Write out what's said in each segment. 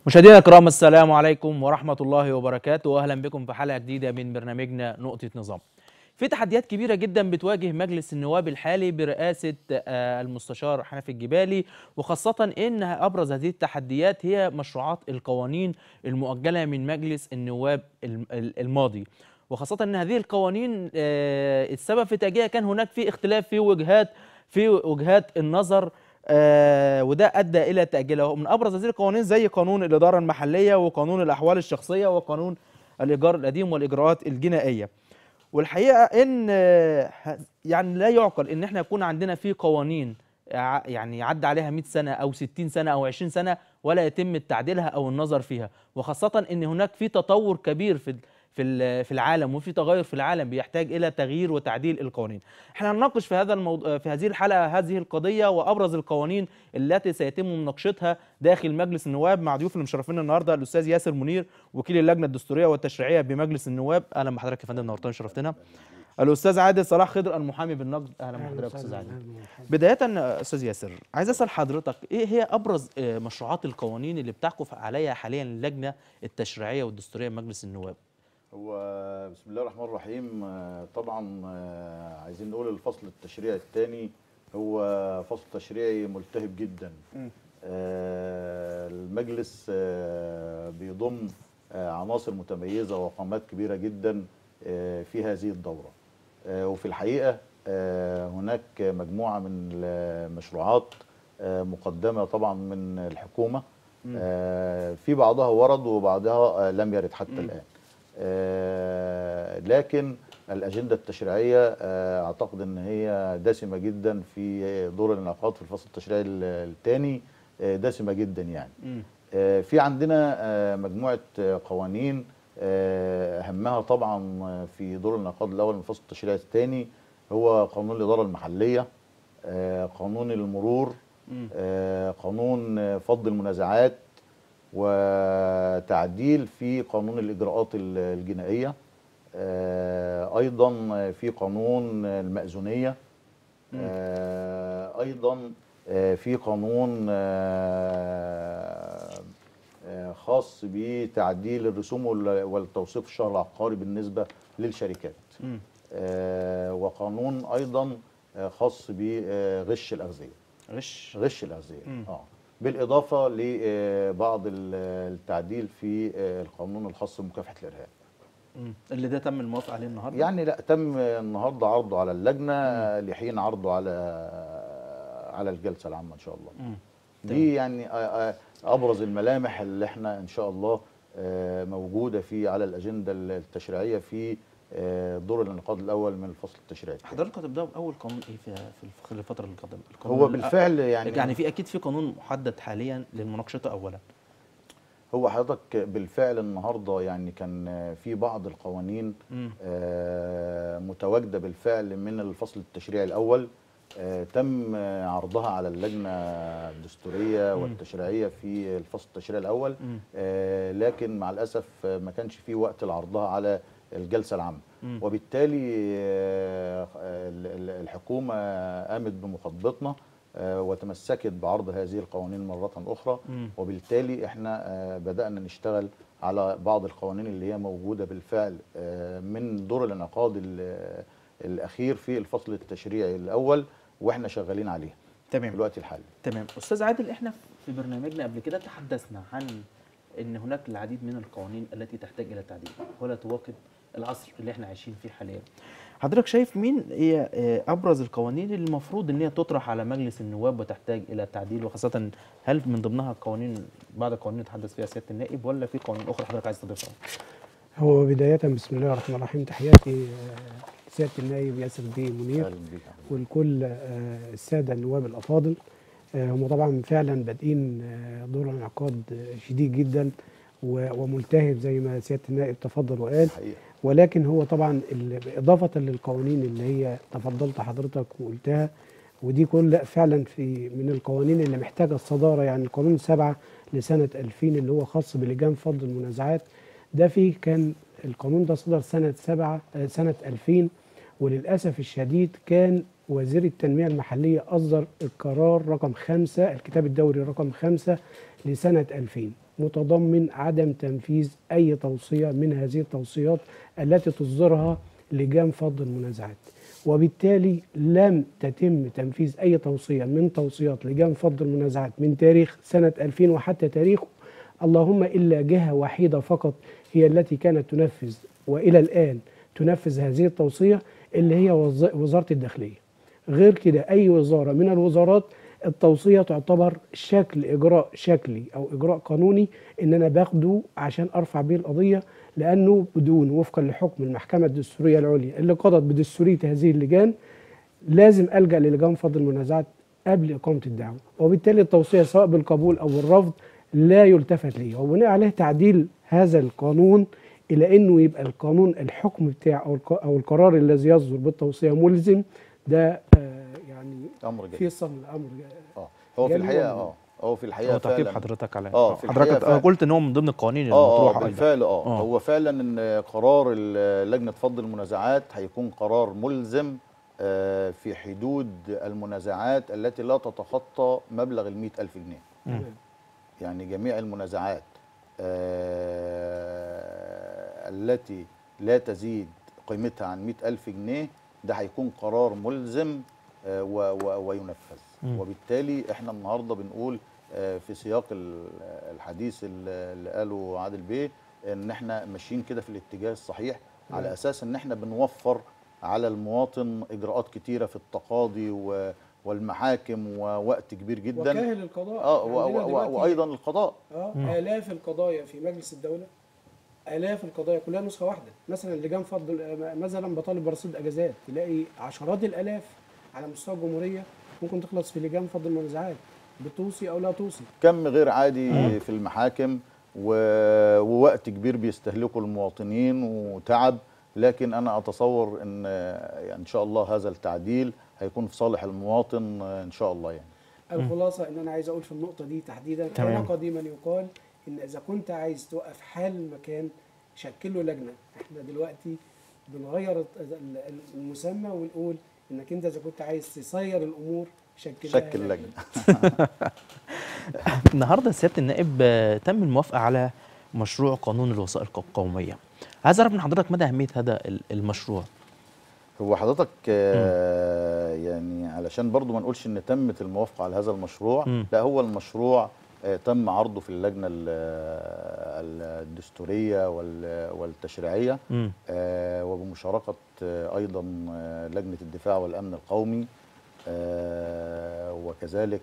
مشاهدينا الكرام السلام عليكم ورحمة الله وبركاته وأهلا بكم في حلقة جديدة من برنامجنا نقطة نظام في تحديات كبيرة جدا بتواجه مجلس النواب الحالي برئاسة آه، المستشار حنفي الجبالي وخاصة إن أبرز هذه التحديات هي مشروعات القوانين المؤجلة من مجلس النواب الم- ال- الماضي وخاصة أن هذه القوانين آه، السبب في تأجيلها كان هناك في اختلاف في وجهات في وجهات النظر آه وده ادى الى تاجيلها ومن ابرز هذه القوانين زي قانون الاداره المحليه وقانون الاحوال الشخصيه وقانون الايجار القديم والاجراءات الجنائيه والحقيقه ان آه، ه- يعني لا يعقل ان احنا يكون عندنا في قوانين ع- يعني عدى عليها 100 سنه او 60 سنه او 20 سنه ولا يتم تعديلها او النظر فيها وخاصه ان هناك في تطور كبير في ال- في ال- في العالم وفي تغير في العالم بيحتاج الى تغيير وتعديل القوانين. احنا هنناقش في هذا الموضوع في هذه الحلقه هذه القضيه وابرز القوانين التي سيتم مناقشتها داخل مجلس النواب مع ضيوف اللي مشرفين النهارده الاستاذ ياسر منير وكيل اللجنه الدستوريه والتشريعيه بمجلس النواب اهلا بحضرتك يا فندم نورتنا شرفتنا. الاستاذ عادل صلاح خضر المحامي بالنقد اهلا بحضرتك استاذ عادل. بدايه آه، استاذ ياسر عايز اسال حضرتك ايه هي ابرز آه، مشروعات القوانين اللي بتعكف عليها حاليا اللجنه التشريعيه والدستوريه بمجلس النواب؟ هو بسم الله الرحمن الرحيم آه، طبعا آه، عايزين نقول الفصل التشريعي الثاني هو فصل تشريعي ملتهب جدا آه، المجلس آه، بيضم آه، عناصر متميزة وقامات كبيرة جدا آه، في هذه الدورة آه، وفي الحقيقة آه، هناك مجموعة من المشروعات آه، مقدمة طبعا من الحكومة آه، في بعضها ورد وبعضها آه، لم يرد حتى الآن آه، لكن الأجندة التشريعية آه، أعتقد أن هي دسمة جدا في دور الانعقاد في الفصل التشريعي الثاني دسمة جدا يعني آه، في عندنا آه، مجموعة آه، قوانين آه، أهمها طبعا آه، في دور الانعقاد الأول من الفصل التشريعي الثاني هو قانون الإدارة المحلية آه، قانون المرور آه، قانون آه، فض المنازعات وتعديل في قانون الإجراءات ال- الجنائية آه، أيضا في قانون المأذونية آه، أيضا آه، في قانون آه، آه، خاص بتعديل الرسوم وال- والتوثيق في الشهر العقاري بالنسبة للشركات مم. آه، وقانون أيضا آه، خاص بغش الأغذية غش غش الأغذية مم. اه بالإضافة لبعض ال- التعديل في آه، القانون الخاص بمكافحة الإرهاب مم. اللي ده تم الموافقه عليه النهارده يعني لا تم النهارده عرضه على اللجنة لحين عرضه على على الجلسة العامة إن شاء الله مم. دي يعني آه، آه، أبرز الملامح اللي احنا إن شاء الله آه، موجودة في على الأجندة التشريعية في آه، دور الانعقاد الأول من الفصل التشريعي حضرتك هتبداوا باول قانون ايه في في الف- الفتره القادمه القانون هو الأ- بالفعل يعني يعني في اكيد في قانون محدد حاليا لمناقشته اولا هو حضرتك بالفعل النهارده يعني كان في بعض القوانين مم. آه، متواجده بالفعل من الفصل التشريعي الاول آه، تم آه، عرضها على اللجنه الدستوريه والتشريعيه في الفصل التشريعي الاول مم. آه، لكن مع الاسف آه، ما كانش في وقت لعرضها على الجلسه العامه مم. وبالتالي آه، ال- ال- الحكومه قامت بمخاطبتنا آه، وتمسكت بعرض هذه القوانين مره اخرى مم. وبالتالي احنا آه، بدانا نشتغل على بعض القوانين اللي هي موجوده بالفعل آه، من دور الانعقاد ال- الاخير في الفصل التشريعي الاول واحنا شغالين عليها في تمام الوقت الحالي تمام استاذ عادل احنا في برنامجنا قبل كده تحدثنا عن ان هناك العديد من القوانين التي تحتاج الى تعديل ولا تواكب العصر اللي احنا عايشين فيه حاليا حضرتك شايف مين هي آه، ابرز القوانين اللي المفروض ان هي تطرح على مجلس النواب وتحتاج الى تعديل وخاصه هل من ضمنها قوانين بعض القوانين نتحدث فيها سياده النائب ولا في قوانين اخرى حضرتك عايز تضيفها هو بداية بسم الله الرحمن الرحيم تحياتي آه، سيادة النائب ياسر بيه منير اهلا بيك ولكل آه، السادة النواب الأفاضل آه، هم طبعا فعلا بادئين آه، دور انعقاد آه، شديد جدا و- وملتهب زي ما سيادة النائب تفضل وقال الحقيقه ولكن هو طبعا ال- إضافة للقوانين اللي هي تفضلت حضرتك وقلتها ودي كل فعلا في من القوانين اللي محتاجة الصدارة يعني القانون السبعة لسنة 2000 اللي هو خاص بلجان فض المنازعات ده فيه كان القانون ده صدر سنة سبعة آه، سنة 2000 وللأسف الشديد كان وزير التنمية المحلية أصدر القرار رقم خمسة الكتاب الدوري رقم خمسة لسنة 2000 متضمن عدم تنفيذ اي توصيه من هذه التوصيات التي تصدرها لجان فض المنازعات وبالتالي لم تتم تنفيذ اي توصيه من توصيات لجان فض المنازعات من تاريخ سنه 2000 وحتى تاريخه اللهم الا جهه وحيده فقط هي التي كانت تنفذ والى الان تنفذ هذه التوصيه اللي هي وز- وزاره الداخليه. غير كده اي وزاره من الوزارات التوصيه تعتبر شكل اجراء شكلي او اجراء قانوني ان انا باخده عشان ارفع بيه القضيه لانه بدون وفقا لحكم المحكمه الدستوريه العليا اللي قضت بدستوريه هذه اللجان لازم الجا للجان فض المنازعات قبل اقامه الدعوه وبالتالي التوصيه سواء بالقبول او بالرفض لا يلتفت ليه وبناء عليه تعديل هذا القانون الى انه يبقى القانون الحكم بتاع او الق- او القرار الذي يصدر بالتوصيه ملزم ده آه، يعني امر في جيد صمم الامر اه هو في جميل الحقيقه والله. اه هو في الحقيقه هو تعقيب فعلا حضرتك على آه، في حضرتك الحقيقة آه، فعلا. قلت ان هو من ضمن القوانين اه المطروحه اه ايضا بالفعل اه آه. هو فعلا ان قرار ال- لجنه فض المنازعات هيكون قرار ملزم آه، في حدود المنازعات التي لا تتخطى مبلغ ال ألف جنيه تمام. يعني جميع المنازعات آه، التي لا تزيد قيمتها عن مئة ألف جنيه ده هيكون قرار ملزم آه، و- و- وينفذ مم. وبالتالي احنا النهارده بنقول آه، في سياق ال- الحديث اللي اللي قاله عادل بيه ان احنا ماشيين كده في الاتجاه الصحيح على تمام. اساس ان احنا بنوفر على المواطن اجراءات كتيره في التقاضي و- والمحاكم ووقت كبير جدا وكاهل القضاء اه و- عندنا و- و- دلوقتي وايضا القضاء اه مم. آلاف القضايا في مجلس الدولة آلاف القضايا كلها نسخة واحدة مثلا لجان فض مثلا بطالب برصيد أجازات تلاقي عشرات الآلاف على مستوى الجمهورية ممكن تخلص في لجان فض المنازعات بتوصي أو لا توصي كم غير عادي آه. في المحاكم و- ووقت كبير بيستهلكه المواطنين وتعب لكن انا اتصور ان آه، ان شاء الله هذا التعديل هيكون في صالح المواطن آه، ان شاء الله يعني الخلاصة إن أنا عايز أقول في النقطة دي تحديدا تمام. كان قديما يقال إن إذا كنت عايز توقف حال المكان شكل له لجنة إحنا دلوقتي بنغير ال- ال- المسمى ونقول إنك أنت إذا كنت عايز تسير الأمور شكل لها شكل لجنه النهارده سياده النائب آه، تم الموافقه على مشروع قانون الوثائق القوميه عايز اعرف من حضرتك مدى اهميه هذا ال- المشروع هو حضرتك آه، يعني علشان برضو ما نقولش ان تمت الموافقه على هذا المشروع مم. لا هو المشروع آه، تم عرضه في اللجنه ال- الدستوريه وال- والتشريعيه مم. آه، وبمشاركة آه، أيضا آه، لجنة الدفاع والأمن القومي آه، وكذلك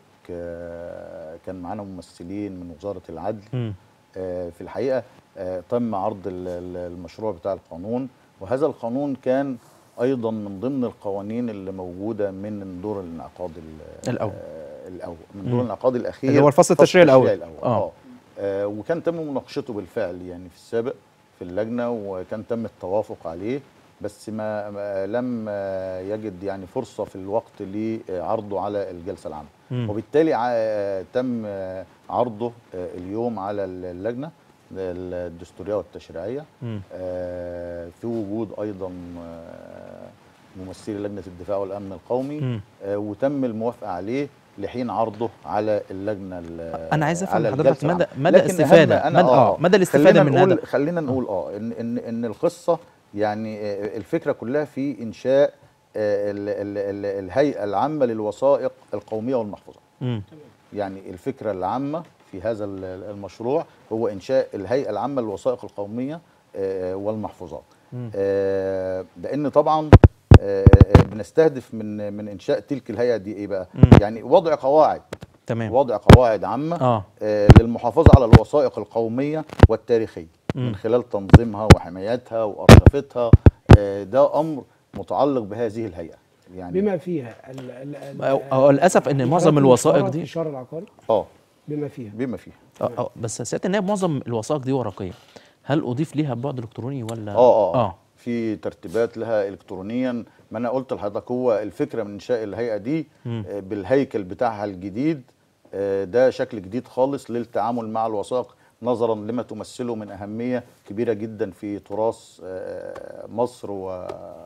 آه، كان معانا ممثلين من وزارة العدل مم. آه، في الحقيقة آه، تم عرض ال- ال- المشروع بتاع القانون وهذا القانون كان أيضا من ضمن القوانين اللي موجودة من دور الانعقاد ال- الأول. آه، الأول من مم. دور الانعقاد الأخير اللي هو الفصل التشريعي الأول. الأول. آه. آه. آه، وكان تم مناقشته بالفعل يعني في السابق في اللجنه وكان تم التوافق عليه بس ما ما- لم آه، يجد يعني فرصه في الوقت لعرضه على الجلسه العامه مم. وبالتالي ع- تم آه، عرضه آه، اليوم على اللجنه الدستوريه والتشريعيه مم. آه، في وجود ايضا آه، ممثلي لجنه الدفاع والامن القومي مم. آه، وتم الموافقه عليه لحين عرضه على اللجنه ال- انا عايز افهم على حضرتك الجلسة مدى العامة. مدى لكن أهم استفاده أنا مدى اه مدى الاستفاده خلينا من نقول هذا خلينا نقول اه ان ان ان القصه يعني آه، الفكره كلها في انشاء آه، ال- ال- ال- الهيئه العامه للوثائق القوميه والمحفوظه مم. يعني الفكره العامه في هذا ال- المشروع هو انشاء الهيئه العامه للوثائق القوميه آه، والمحفوظات مم. آه، لان طبعا آه، آه، بنستهدف من من انشاء تلك الهيئه دي ايه بقى مم. يعني وضع قواعد تمام وضع قواعد عامه اه آه، للمحافظه على الوثائق القوميه والتاريخيه مم. من خلال تنظيمها وحمايتها وارشفتها آه، ده امر متعلق بهذه الهيئه يعني بما فيها ال- ال- ال- أو- أو للاسف ان معظم الإجراءات الوثائق المشتركة في دي الشهر العقاري اه بما فيها بما فيها اه اه بس سياده النائب معظم الوثائق دي ورقيه هل اضيف ليها بعد الكتروني ولا اه اه, اه في ترتيبات لها الكترونيا ما انا قلت لحضرتك هو الفكره من انشاء الهيئه دي مم. آه، بالهيكل بتاعها الجديد آه، ده شكل جديد خالص للتعامل مع الوثائق نظرا لما تمثله من اهميه كبيره جدا في تراث آه، مصر و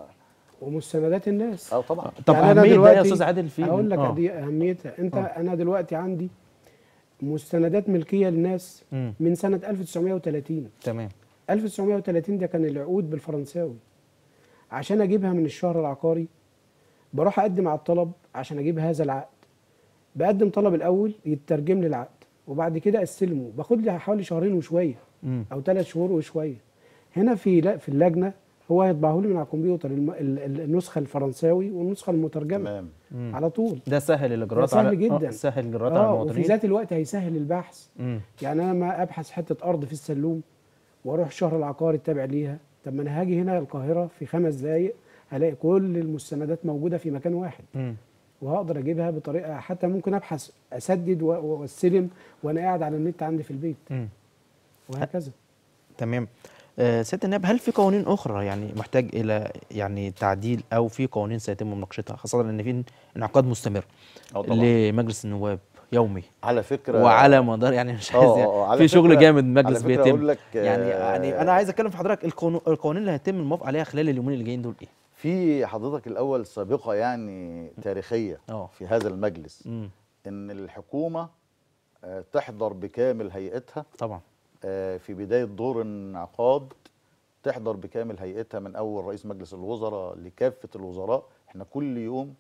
ومستندات الناس اه طبعا طب يعني أنا اهميه ده يا دلوقتي استاذ عادل في اقول لك آه. دي اهميتها انت آه. انا دلوقتي عندي مستندات ملكيه للناس مم. من سنه 1930 تمام 1930 ده كان العقود بالفرنساوي عشان اجيبها من الشهر العقاري بروح اقدم على الطلب عشان اجيب هذا العقد بقدم طلب الاول يترجم لي العقد وبعد كده استلمه باخد لي حوالي شهرين وشويه مم. او ثلاث شهور وشويه هنا في لا في اللجنه هو هيطبعه لي من على الكمبيوتر الم- ال- ال- النسخه الفرنساوي والنسخه المترجمه تمام مم. على طول ده سهل الاجراءات ده سهل على جدا. آه، سهل الاجراءات على اه وفي المواطنين ذات الوقت هيسهل البحث مم. يعني انا ما ابحث حته ارض في السلوم واروح الشهر العقاري التابع ليها طب ما انا هاجي هنا القاهره في خمس دقائق هلاقي كل المستندات موجوده في مكان واحد مم. وهقدر اجيبها بطريقه حتى ممكن ابحث اسدد و- واستلم وانا قاعد على النت عندي في البيت مم. وهكذا تمام آه، سياده النائب هل في قوانين اخرى يعني محتاج الى يعني تعديل او في قوانين سيتم مناقشتها خاصه ان في انعقاد مستمر اه طبعا لمجلس النواب يومي على فكره وعلى مدار يعني مش آه، عايز آه، يعني آه، على في شغل فكرة- جامد على مجلس فكرة بيتم أقول لك، يعني آه، يعني انا عايز اتكلم في حضرتك القانون القوانين اللي هيتم الموافقه عليها خلال اليومين اللي جايين دول ايه؟ في حضرتك الاول سابقه يعني تاريخيه اه في هذا المجلس امم ان الحكومه آه، تحضر بكامل هيئتها طبعا آه، في بدايه دور الانعقاد تحضر بكامل هيئتها من اول رئيس مجلس الوزراء لكافه الوزراء احنا كل يوم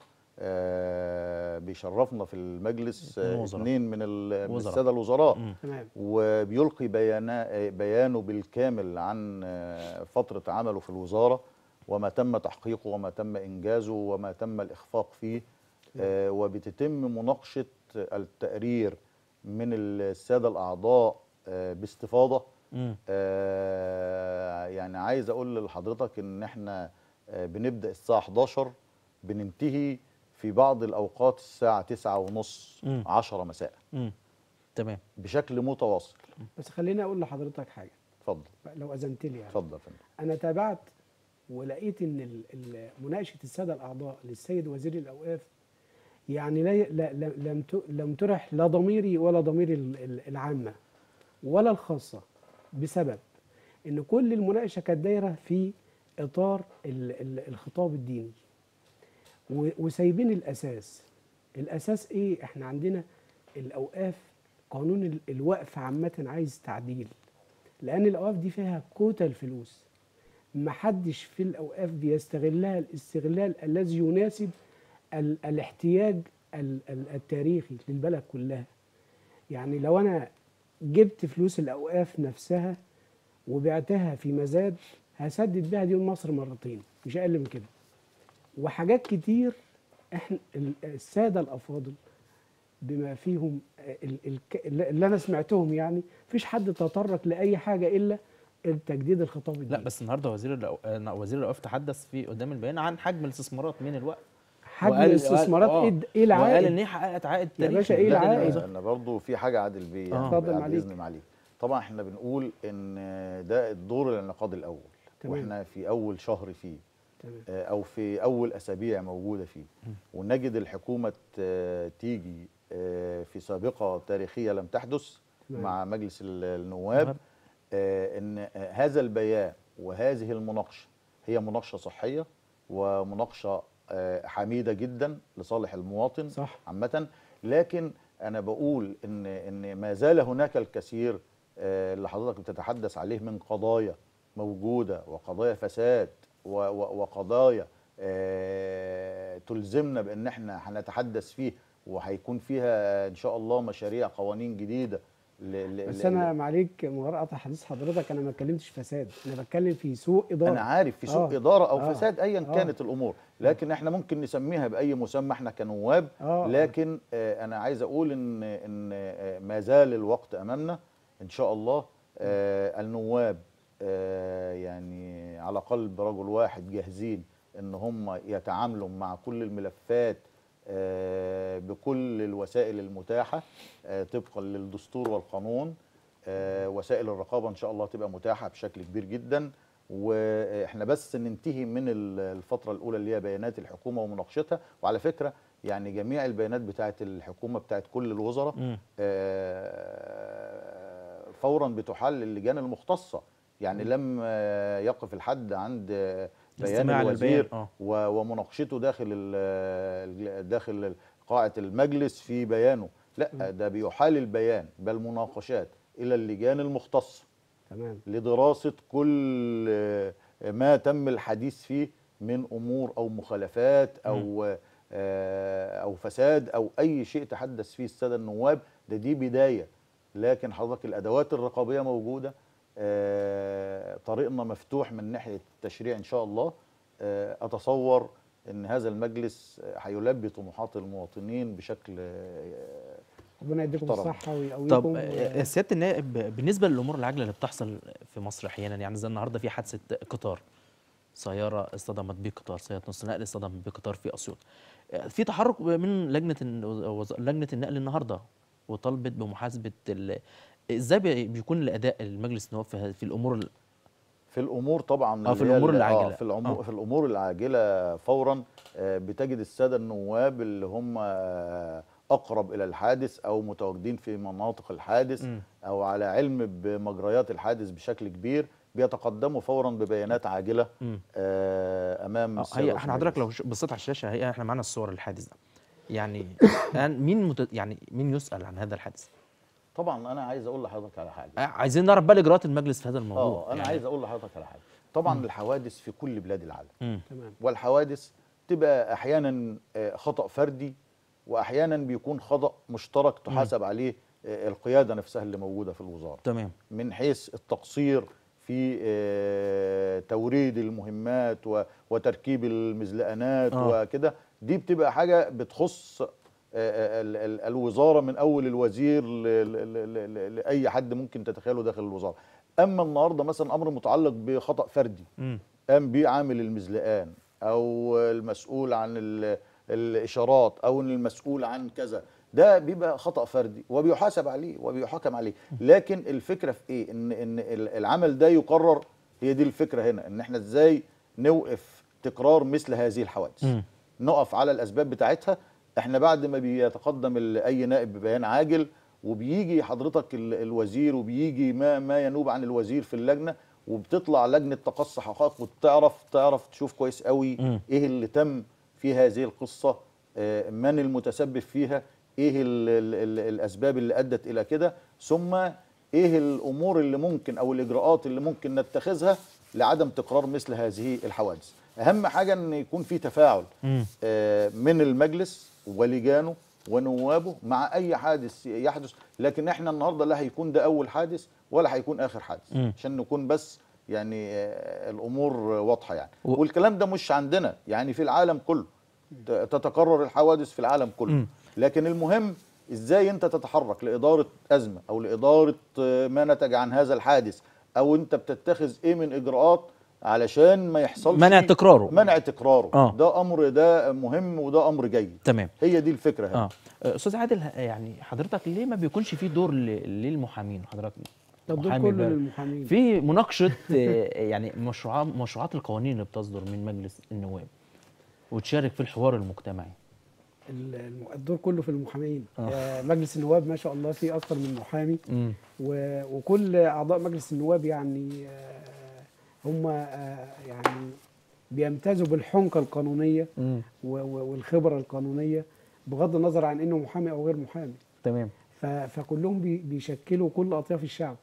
آه، بيشرفنا في المجلس آه، الوزراء. اثنين من ال- من وزراء. الساده الوزراء مم. تمام وبيلقي بيانا بيانه بالكامل عن آه، فترة عمله في الوزارة وما تم تحقيقه وما تم إنجازه وما تم الإخفاق فيه آه، وبتتم مناقشة التقرير من السادة الأعضاء آه، باستفاضة امم آه، يعني عايز أقول لحضرتك إن إحنا آه، بنبدأ الساعة 11 بننتهي في بعض الأوقات الساعة 9 ونص مم. 10 مساء امم تمام بشكل متواصل بس خليني اقول لحضرتك حاجه اتفضل لو اذنت لي يعني اتفضل يا فندم انا تابعت ولقيت ان ال- ال- مناقشه الساده الاعضاء للسيد وزير الاوقاف يعني لا لا لا- لم ت- لم ترح لا ضميري ولا ضمير ال- ال- العامه ولا الخاصه بسبب ان كل المناقشه كانت دايره في اطار ال- ال- الخطاب الديني و- وسايبين الاساس الاساس ايه احنا عندنا الاوقاف قانون ال- الوقف عامه عايز تعديل لان الاوقاف دي فيها كوتا الفلوس محدش في الاوقاف بيستغلها الاستغلال الذي يناسب ال الاحتياج ال ال التاريخي للبلد كلها يعني لو انا جبت فلوس الاوقاف نفسها وبعتها في مزاد هسدد بيها ديون مصر مرتين مش اقل من كده وحاجات كتير احنا ال- الساده الافاضل بما فيهم ال- ال- اللي انا سمعتهم يعني مفيش حد تطرق لاي حاجه الا التجديد الخطاب لا الديني بس النهارده وزير الأو... آه، وزير الاوقاف تحدث في قدام البيان عن حجم الاستثمارات من الوقت حجم وقال- الاستثمارات وقال- ايه آه، الد- ايه وقال العائد ان هي حققت عائد يا تاريخي باشا إيه لا، العائد؟ ده- انا برضو في حاجه عادل بيه آه. يعني اتفضل بعد معليك. اذن معاليك طبعا احنا بنقول ان ده الدور الانعقاد الاول تمام. واحنا في اول شهر فيه تمام آه، او في اول اسابيع موجوده فيه ونجد الحكومه ت- تيجي آه، في سابقه تاريخيه لم تحدث تمام. مع مجلس ال- النواب نعم. آه، ان آه، هذا البيان وهذه المناقشه هي مناقشه صحيه ومناقشه آه، حميده جدا لصالح المواطن صح عامة لكن أنا بقول إن إن ما زال هناك الكثير آه، اللي حضرتك بتتحدث عليه من قضايا موجودة وقضايا فساد و- و- وقضايا آه، تلزمنا بإن إحنا هنتحدث فيه وهيكون فيها إن شاء الله مشاريع قوانين جديدة ل- ل- بس ل- انا معليك مقاطعه حديث حضرتك انا ما اتكلمتش فساد انا بتكلم في سوء اداره انا عارف في سوء آه. اداره او آه. فساد ايا آه. كانت الامور لكن احنا ممكن نسميها باي مسمى احنا كنواب آه. لكن آه انا عايز اقول ان ان آه ما زال الوقت امامنا ان شاء الله آه النواب آه يعني على قلب رجل واحد جاهزين ان هم يتعاملوا مع كل الملفات آه بكل الوسائل المتاحه آه طبقا للدستور والقانون آه، وسائل الرقابه ان شاء الله تبقى متاحه بشكل كبير جدا واحنا بس ننتهي من ال- الفتره الاولى اللي هي بيانات الحكومه ومناقشتها وعلى فكره يعني جميع البيانات بتاعه الحكومه بتاعه كل الوزراء مم. آه، فورا بتحل اللجان المختصه يعني لم آه، يقف الحد عند آه، بيان الاستماع الوزير للبيان، آه. و- ومناقشته داخل ال- داخل قاعه المجلس في بيانه لا ده بيحال البيان بل مناقشات الى اللجان المختصه تمام لدراسه كل آه، ما تم الحديث فيه من امور او مخالفات او آه، او فساد او اي شيء تحدث فيه الساده النواب ده دي بدايه لكن حضرتك الادوات الرقابيه موجوده آه، طريقنا مفتوح من ناحيه التشريع ان شاء الله آه، اتصور ان هذا المجلس آه، هيلبي طموحات المواطنين بشكل آه، ربنا يديكم محترم. الصحه ويقويكم طب و- آه، سياده النائب بالنسبه للامور العاجله اللي بتحصل في مصر احيانا يعني زي النهارده في حادثه قطار سياره اصطدمت بقطار سياره نص نقل اصطدمت بقطار في اسيوط آه، في تحرك من لجنه الن- وز- لجنه النقل النهارده وطلبت بمحاسبه ال- ازاي بي- بيكون الاداء المجلس النواب في, ه- في الامور ال- في الامور طبعا آه، في اللي هي الأمور ال- العاجلة. آه في الامور آه. في الامور العاجله فورا آه، بتجد الساده النواب اللي هم آه، اقرب الى الحادث او متواجدين في مناطق الحادث مم. او على علم بمجريات الحادث بشكل كبير بيتقدموا فورا ببيانات عاجله مم. آه، امام آه، السادة هي رئيس احنا حضرتك لو المجلس. ش- بصيت على الشاشه هي احنا معانا الصور الحادث ده يعني الآن مين مت... يعني مين يسال عن هذا الحادث طبعا انا عايز اقول لحضرتك على حاجه آه، عايزين نعرف بقى اجراءات المجلس في هذا الموضوع اه انا يعني. عايز اقول لحضرتك على حاجه طبعا الحوادث في كل بلاد العالم مم. تمام والحوادث تبقى احيانا آه، خطا فردي واحيانا بيكون خطا مشترك تحاسب عليه آه، القياده نفسها اللي موجوده في الوزاره تمام من حيث التقصير في آه، توريد المهمات و- وتركيب المزلقانات آه. وكده دي بتبقى حاجه بتخص آه، آه، ال- ال- الوزاره من اول الوزير ل- ل- ل- ل- لاي حد ممكن تتخيله داخل الوزاره اما النهارده مثلا امر متعلق بخطا فردي مم. قام بيه عامل المزلقان او المسؤول عن ال- الاشارات او المسؤول عن كذا ده بيبقى خطا فردي وبيحاسب عليه وبيحاكم عليه لكن الفكره في ايه ان ان ال- العمل ده يقرر هي دي الفكره هنا ان احنا ازاي نوقف تكرار مثل هذه الحوادث مم. نقف على الاسباب بتاعتها احنا بعد ما بيتقدم ال- اي نائب ببيان عاجل وبيجي حضرتك ال- الوزير وبيجي ما ما ينوب عن الوزير في اللجنه وبتطلع لجنه تقصي حقائق وتعرف تعرف تشوف كويس قوي مم. ايه اللي تم في هذه القصه آه، من المتسبب فيها ايه ال ال ال الاسباب اللي ادت الى كده ثم ايه الامور اللي ممكن او الاجراءات اللي ممكن نتخذها لعدم تكرار مثل هذه الحوادث اهم حاجه ان يكون في تفاعل مم. آه، من المجلس ولجانه ونوابه مع اي حادث يحدث لكن احنا النهارده لا هيكون ده اول حادث ولا هيكون اخر حادث مم. عشان نكون بس يعني آه، الامور واضحه يعني و- والكلام ده مش عندنا يعني في العالم كله ت- تتكرر الحوادث في العالم كله مم. لكن المهم ازاي انت تتحرك لاداره ازمه او لاداره آه، ما نتج عن هذا الحادث او انت بتتخذ ايه من اجراءات علشان ما يحصلش منع تكراره. منع تكراره آه. ده امر ده مهم وده امر جيد تمام هي دي الفكره هنا اه استاذ عادل ه- يعني حضرتك ليه ما بيكونش في دور ل- للمحامين حضرتك ده الدور محامي كله بقى. للمحامين في مناقشه آه، يعني مشروعات مشروعات القوانين اللي بتصدر من مجلس النواب وتشارك في الحوار المجتمعي ال- الم- الدور كله في المحامين آه. آه، مجلس النواب ما شاء الله فيه اكثر من محامي مم. و- وكل اعضاء مجلس النواب يعني آه، هم آه، يعني بيمتازوا بالحنكه القانونيه مم. و- و- والخبره القانونيه بغض النظر عن انه محامي او غير محامي تمام ف- فكلهم بي- بيشكلوا كل اطياف الشعب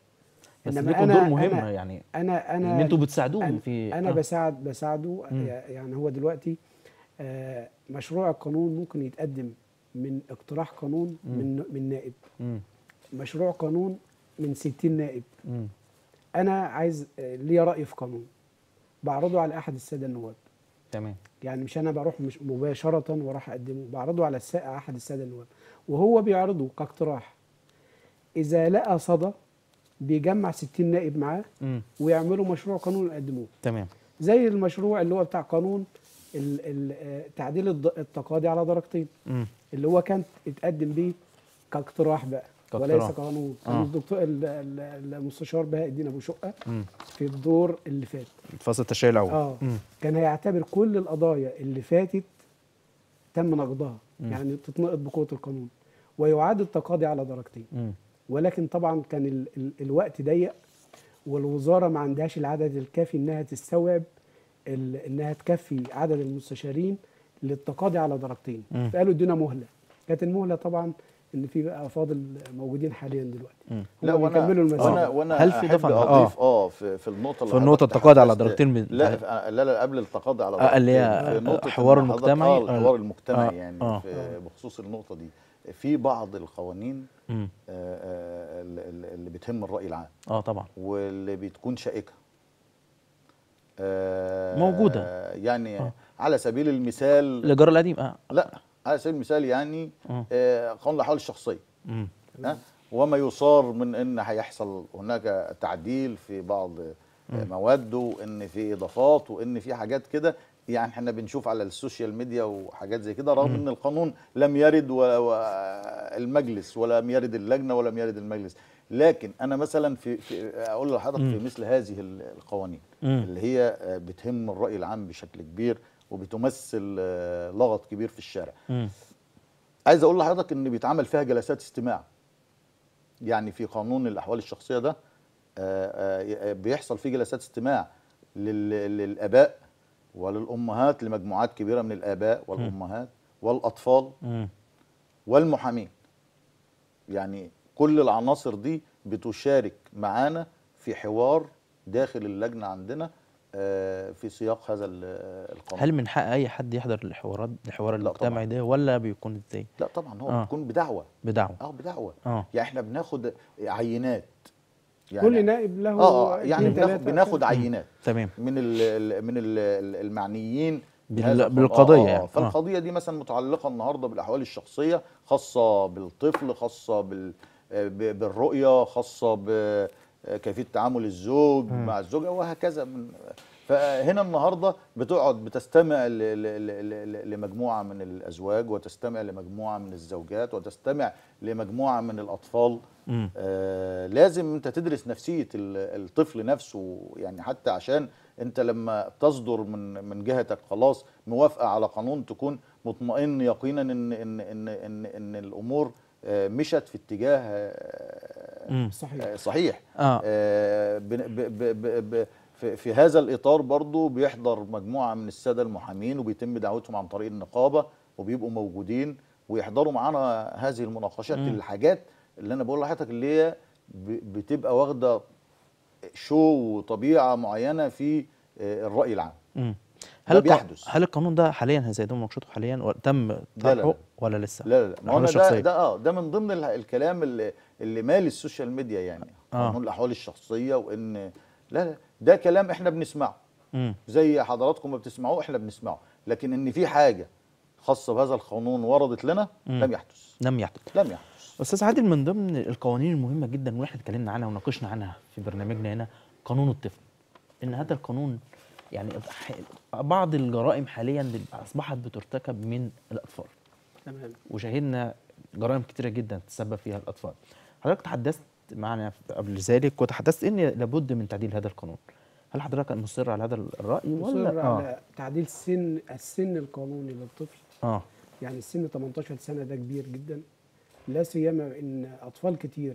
بس إنما ليكم أنا- دور مهم أنا- يعني انا ان انا انتوا بتساعدوهم أنا- في انا آه. بساعد بساعده مم. يعني هو دلوقتي آه، مشروع القانون ممكن يتقدم من اقتراح قانون مم. من من نائب مم. مشروع قانون من 60 نائب مم. انا عايز آه، ليا راي في قانون بعرضه على احد الساده النواب تمام يعني مش انا بروح مش مباشره واروح اقدمه بعرضه على الس- احد الساده النواب وهو بيعرضه كاقتراح اذا لقى صدى بيجمع 60 نائب معاه مم. ويعملوا مشروع قانون يقدموه تمام زي المشروع اللي هو بتاع قانون ال- ال- آه، تعديل الض- التقاضي على درجتين مم. اللي هو كان اتقدم بيه كاقتراح بقى كاقتراح. وليس قانون كان آه. الدكتور ال- ال- المستشار بهاء الدين ابو شقه مم. في الدور اللي فات فصل التشريع الاول اه مم. كان هيعتبر كل القضايا اللي فاتت تم نقضها مم. يعني تتنقض بقوه القانون ويعاد التقاضي على درجتين مم. ولكن طبعا كان ال ال الوقت ضيق والوزاره ما عندهاش العدد الكافي انها تستوعب ال- انها تكفي عدد المستشارين للتقاضي على درجتين مم. فقالوا ادينا مهله كانت المهله طبعا ان في بقى افاضل موجودين حاليا دلوقتي مم. لا هم وانا بيكملوا المسيره وانا وانا هل في أحب دفع- اضيف اه في, في النقطه في النقطة التقاضي على تحدثت- درجتين من- لا لا لا قبل التقاضي على آه، اللي هي درجتين. في نقطة حوار إن حضرتك- المجتمعي؟ اه الحوار المجتمعي آه، يعني آه. في بخصوص النقطه دي في بعض القوانين مم. آه، آه، اللي اللي بتهم الراي العام اه طبعا واللي بتكون شائكه آه، موجودة. يعني آه. على سبيل المثال الايجار القديم اه لا على سبيل المثال يعني آه. آه، قانون الاحوال الشخصيه مم. ها؟ وما يصار من ان هيحصل هناك تعديل في بعض آه، مواده وان في اضافات وان في حاجات كده يعني احنا بنشوف على السوشيال ميديا وحاجات زي كده رغم ان القانون لم يرد و- و- المجلس ولم يرد اللجنه ولم يرد المجلس لكن انا مثلا في, في اقول لحضرتك في مثل هذه ال- القوانين مم. اللي هي آه، بتهم الراي العام بشكل كبير وبتمثل آه، لغط كبير في الشارع مم. عايز اقول لحضرتك ان بيتعمل فيها جلسات استماع يعني في قانون الاحوال الشخصيه ده آه، آه، بيحصل فيه جلسات استماع لل- للاباء وللامهات لمجموعات كبيره من الاباء والامهات والاطفال مم. والمحامين يعني كل العناصر دي بتشارك معانا في حوار داخل اللجنه عندنا آه، في سياق هذا ال- القانون هل من حق اي حد يحضر الحوارات الحوار لا المجتمعي ده ولا بيكون ازاي لا طبعا هو آه. بيكون بدعوه بدعوه اه بدعوه اه يعني احنا بناخد عينات كل نائب له اه يعني اتنين بناخد, تلاتة بناخد عينات تمام من ال ال- من ال المعنيين بال- بهذا القانون. بالقضية آه، يعني. آه. فالقضيه دي مثلا متعلقه النهارده بالاحوال الشخصيه خاصه بالطفل خاصه بال آه، ب- بالرؤيه خاصه بكيفيه تعامل الزوج مع الزوجه وهكذا من فهنا النهارده بتقعد بتستمع ل- ل- ل- ل- لمجموعه من الازواج وتستمع لمجموعه من الزوجات وتستمع لمجموعه من الاطفال مم. آه لازم انت تدرس نفسيه ال- الطفل نفسه يعني حتى عشان انت لما تصدر من من جهتك خلاص موافقه على قانون تكون مطمئن يقينا ان ان ان ان, إن الامور آه، مشت في اتجاه آه، مم. صحيح آه، صحيح اه آه، بن- ب- ب- ب- ب- في في هذا الاطار برضو بيحضر مجموعه من الساده المحامين وبيتم دعوتهم عن طريق النقابه وبيبقوا موجودين ويحضروا معانا هذه المناقشات مم. الحاجات اللي انا بقول لحضرتك اللي هي ب- بتبقى واخده شو وطبيعه معينه في آه، الراي العام مم. ده الق- بيحدث. هل القانون ده حاليا هيتم مناقشته حاليا ولا تم لا، طرحه لا. ولا لسه لا لا لا ما الأحوال هو أنا ده الشخصية. ده اه ده من ضمن ال- الكلام اللي اللي مالي السوشيال ميديا يعني آه. قانون الاحوال الشخصيه وان لا لا ده كلام احنا بنسمعه مم. زي حضراتكم ما بتسمعوه احنا بنسمعه لكن ان في حاجه خاصه بهذا القانون وردت لنا مم. لم يحدث لم يحدث لم يحدث استاذ عادل من ضمن القوانين المهمه جدا واحنا اتكلمنا عنها وناقشنا عنها في برنامجنا هنا قانون الطفل ان هذا القانون يعني ح- بعض الجرائم حاليا اصبحت بترتكب من الاطفال تمام وشاهدنا جرائم كتيره جدا تسبب فيها الاطفال حضرتك تحدثت معنا قبل ذلك وتحدثت ان لابد من تعديل هذا القانون هل حضرتك مصر على هذا الراي ولا مصر على تعديل سن السن القانوني للطفل اه يعني السن 18 سنه ده كبير جدا لا سيما ان اطفال كتير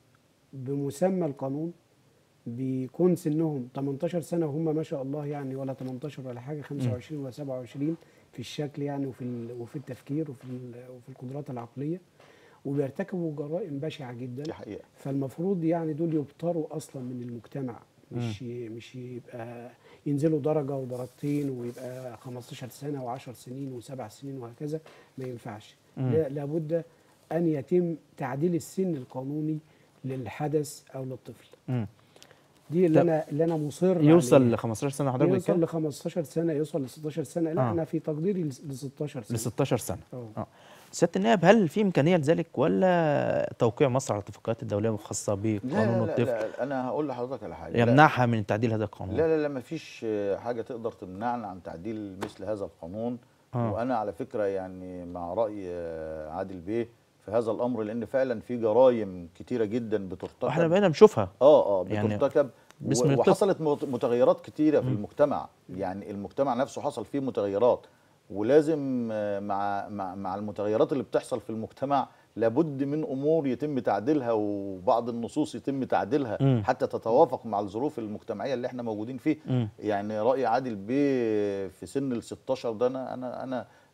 بمسمى القانون بيكون سنهم 18 سنه وهم ما شاء الله يعني ولا 18 ولا حاجه 25 ولا 27 في الشكل يعني وفي ال- وفي التفكير وفي ال- وفي القدرات العقليه وبيرتكبوا جرائم بشعه جدا دي حقيقه فالمفروض يعني دول يبطروا اصلا من المجتمع مش مش يبقى ينزلوا درجه ودرجتين ويبقى 15 سنه و10 سنين وسبع سنين وهكذا ما ينفعش مم. لا لابد ان يتم تعديل السن القانوني للحدث او للطفل مم. دي اللي طب انا اللي انا مصر يوصل عليها. ل 15 سنه حضرتك يوصل بتتكلم ل 15 سنه يوصل ل 16 سنه لا آه. انا في تقديري ل 16 سنه ل 16 سنه اه اه سياده النائب هل في امكانيه لذلك ولا توقيع مصر على الاتفاقات الدوليه الخاصه لا بقانون لا, الطفل لا انا هقول لحضرتك على حاجه لا يمنعها من تعديل هذا القانون لا لا, لا ما فيش حاجه تقدر تمنعنا عن تعديل مثل هذا القانون آه. وانا على فكره يعني مع راي آه، عادل بيه في هذا الامر لان فعلا في جرائم كتيره جدا بترتكب واحنا بقينا بنشوفها اه اه يعني بترتكب باسم و- الطفل. وحصلت مت- متغيرات كتيره في المجتمع يعني المجتمع نفسه حصل فيه متغيرات ولازم آه، مع مع مع المتغيرات اللي بتحصل في المجتمع لابد من امور يتم تعديلها وبعض النصوص يتم تعديلها مم. حتى تتوافق مع الظروف المجتمعيه اللي احنا موجودين فيه مم. يعني راي عادل بيه في سن ال 16 ده انا انا انا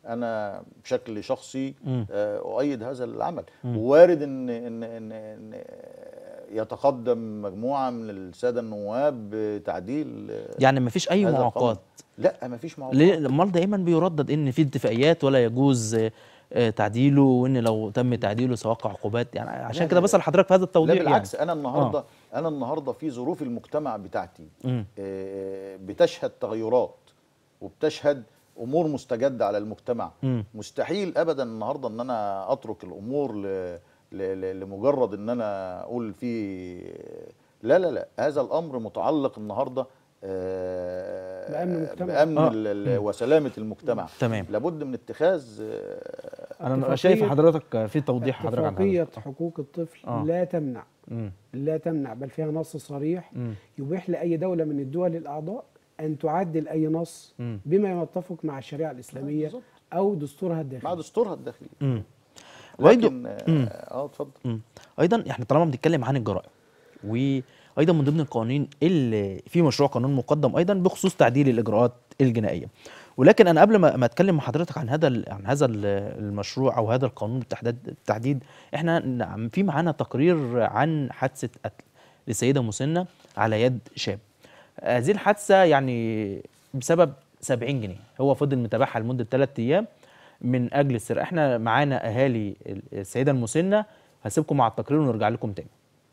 انا بشكل شخصي مم. آه، اؤيد هذا العمل مم. وارد ان ان ان, إن يتقدم مجموعه من الساده النواب بتعديل آه، يعني ما فيش اي هذا القانون. معوقات لا ما فيش معوقات ليه امال دايما بيردد ان في اتفاقيات ولا يجوز آه، آه، تعديله وان لو تم تعديله سيوقع عقوبات يعني عشان لا، كده لا، بسال حضرتك في هذا لا التوضيح بالعكس يعني. انا النهارده انا النهارده في ظروف المجتمع بتاعتي مم. آه، بتشهد تغيرات وبتشهد امور مستجده على المجتمع مم. مستحيل ابدا النهارده ان انا اترك الامور ل... ل... ل... لمجرد ان انا اقول في لا لا لا هذا الامر متعلق النهارده آه، بأمن المجتمع. بامن آه. ال- ال- وسلامه المجتمع تمام. لابد من اتخاذ آه، انا اتفاقية- شايف حضرتك في توضيح حضرتك عن اتفاقية هذا حقوق الطفل آه. لا تمنع مم. لا تمنع بل فيها نص صريح مم. يبيح لأي دولة من الدول الأعضاء أن تعدل أي نص مم. بما يتفق مع الشريعة الإسلامية بالظبط. أو دستورها مع الداخلي دستورها الداخلي مم. وأيضا لكن اه مم. آه، اتفضل مم. ايضا احنا طالما بنتكلم عن الجرائم وايضا من ضمن القوانين اللي في مشروع قانون مقدم ايضا بخصوص تعديل الاجراءات الجنائيه ولكن انا قبل ما ما اتكلم مع حضرتك عن هذا ال- عن هذا ال- المشروع او هذا القانون بالتحديد التحديد احنا نعم في معانا تقرير عن حادثه قتل لسيده مسنه على يد شاب هذه الحادثه يعني بسبب 70 جنيه هو فضل متابعها لمده 3 ايام من اجل السرقه احنا معانا اهالي السيده المسنه هسيبكم مع التقرير ونرجع لكم تاني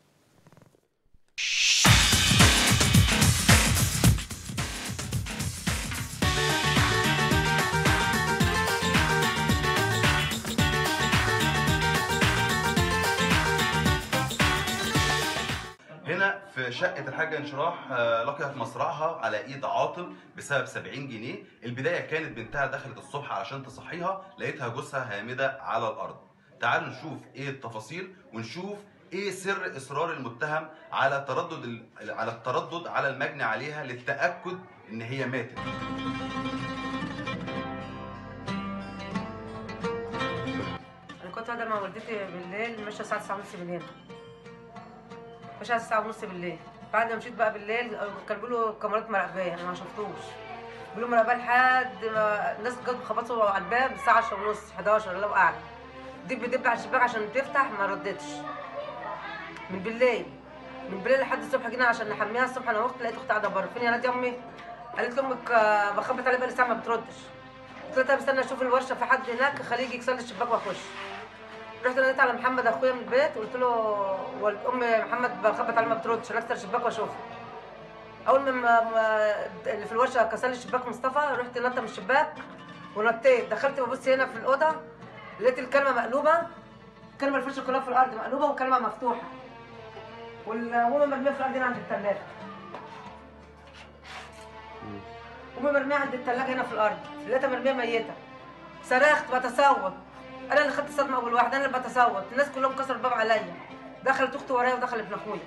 هنا في شقة الحاجة انشراح آه، لقيت مصرعها على ايد عاطل بسبب 70 جنيه، البداية كانت بنتها دخلت الصبح علشان تصحيها لقيتها جثة هامدة على الأرض. تعالوا نشوف ايه التفاصيل ونشوف ايه سر اصرار المتهم على تردد ال- على التردد على المجني عليها للتأكد ان هي ماتت. انا كنت قاعده مع والدتي بالليل ماشيه الساعه 9 ونص بالليل ماشيه على الساعه ونص بالليل بعد ما مشيت بقى بالليل كان بيقولوا الكاميرات مراقباه انا ما شفتوش بيقولوا مراقباه لحد ما الناس جت خبطوا على الباب الساعه 10 ونص 11 الله اعلم دب دب على الشباك عشان تفتح ما ردتش من بالليل من بالليل لحد الصبح جينا عشان نحميها الصبح انا واختي لقيت اختي قاعده بره فين يا نادي امي قالت لي امك آه، بخبط عليها بقالي ساعه ما بتردش قلت لها بستنى اشوف الورشه في حد هناك خليه يجي يكسر لي الشباك واخش رحت ناديت على محمد اخويا من البيت قلت له والد ام محمد بخبط عليه ما بتردش انا اكسر الشباك واشوفه اول ما- ما ما اللي في الورشه كسر لي الشباك مصطفى رحت نطه من الشباك ونطيت دخلت ببص هنا في الاوضه لقيت الكلمه مقلوبه الكلمه الفرشه كلها في الارض مقلوبه وكلمه مفتوحه والامه مرميه في الارض هنا عند الثلاجه امي مرميه عند الثلاجه هنا في الارض لقيتها مرميه ميته صرخت بتصوت انا اللي خدت الصدمه اول واحده انا اللي بتصوت الناس كلهم كسروا الباب عليا دخلت اختي ورايا ودخل ابن اخويا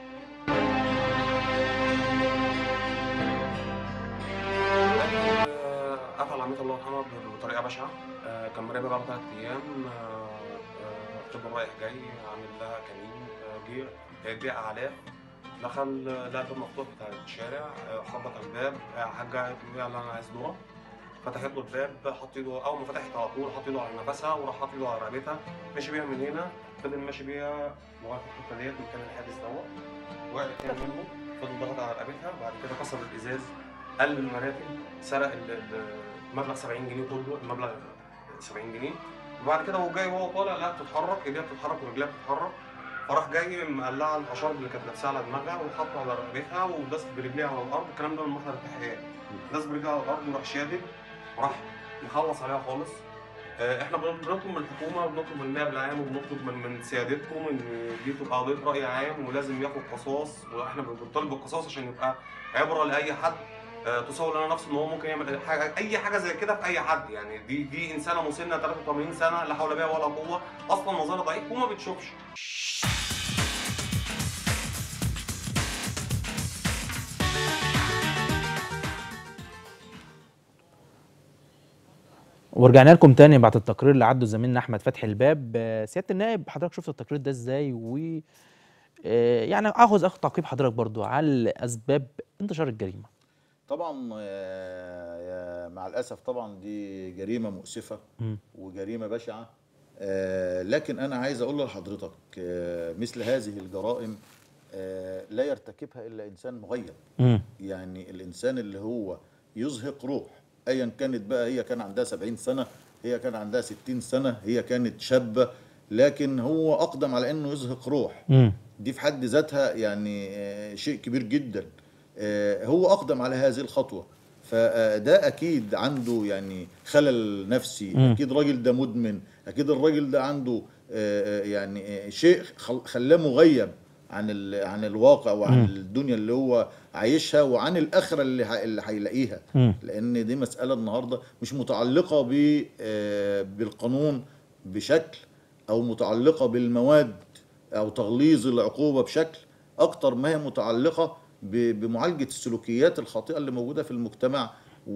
آه، قتل عمتي الله يرحمها بطريقه بشعه آه، كان مراقبها بقى ثلاث ايام آه، آه، فضل رايح جاي عامل لها كمين آه، جه هي جه اعلاه دخل آه، لقى الباب مفتوح بتاع الشارع آه، خبط على الباب آه، حاجه قالت له يلا انا عايز نوره فتحت له الباب حط ايده اول ما فتحت على طول حط ايده على نفسها وراح حاط ايده على رقبتها مشي بيها من هنا فضل ماشي بيها لغايه الحته ديت مكان الحادث دوت وقعت تاني منه فضل ضغط على رقبتها بعد كده كسر الازاز قلب المراتب سرق ال- ال- المبلغ 70 جنيه كله المبلغ 70 جنيه وبعد كده وهو جاي وهو طالع لا بتتحرك ايديها بتتحرك ورجليها بتتحرك فراح جاي مقلعه الاشارب اللي كانت لابساها على دماغها وحطه على رقبتها وداس برجليها على الارض الكلام ده من محضر التحقيقات داس برجليها على الارض وراح شادد وراح مخلص عليها خالص آه، احنا بن- بنطلب من الحكومه وبنطلب من النائب العام وبنطلب من من سيادتكم ان دي تبقى قضيه راي عام ولازم ياخد قصاص واحنا بنطالب بالقصاص عشان يبقى عبره لاي حد آه، تصور لنا نفسه ان هو ممكن يعمل حاجه اي حاجه زي كده في اي حد يعني دي دي انسانه مسنه 83 سنه لا حول بها ولا قوه اصلا نظرها ضعيف وما بتشوفش ورجعنا لكم تاني بعد التقرير اللي عدوا زميلنا احمد فتحي الباب آه، سياده النائب حضرتك شفت التقرير ده ازاي و آه، يعني اخذ اخذ تعقيب حضرتك برضو على اسباب انتشار الجريمه طبعا آه، يا- مع الاسف طبعا دي جريمه مؤسفه مم. وجريمه بشعه آه، لكن انا عايز اقول لحضرتك آه، مثل هذه الجرائم آه، لا يرتكبها الا انسان مغيب مم. يعني الانسان اللي هو يزهق روح ايا كانت بقى هي كان عندها 70 سنه هي كان عندها 60 سنه هي كانت شابه لكن هو اقدم على انه يزهق روح مم. دي في حد ذاتها يعني آه، شيء كبير جدا آه، هو اقدم على هذه الخطوه فده اكيد عنده يعني خلل نفسي مم. اكيد الراجل ده مدمن اكيد الراجل ده عنده آه، آه، يعني آه، شيء خل- خلاه مغيب عن ال- عن الواقع وعن مم. الدنيا اللي هو عايشها وعن الاخره اللي ه- اللي هيلاقيها مم. لان دي مساله النهارده مش متعلقه ب آه، بالقانون بشكل او متعلقه بالمواد او تغليظ العقوبه بشكل اكتر ما هي متعلقه ب- بمعالجه السلوكيات الخاطئه اللي موجوده في المجتمع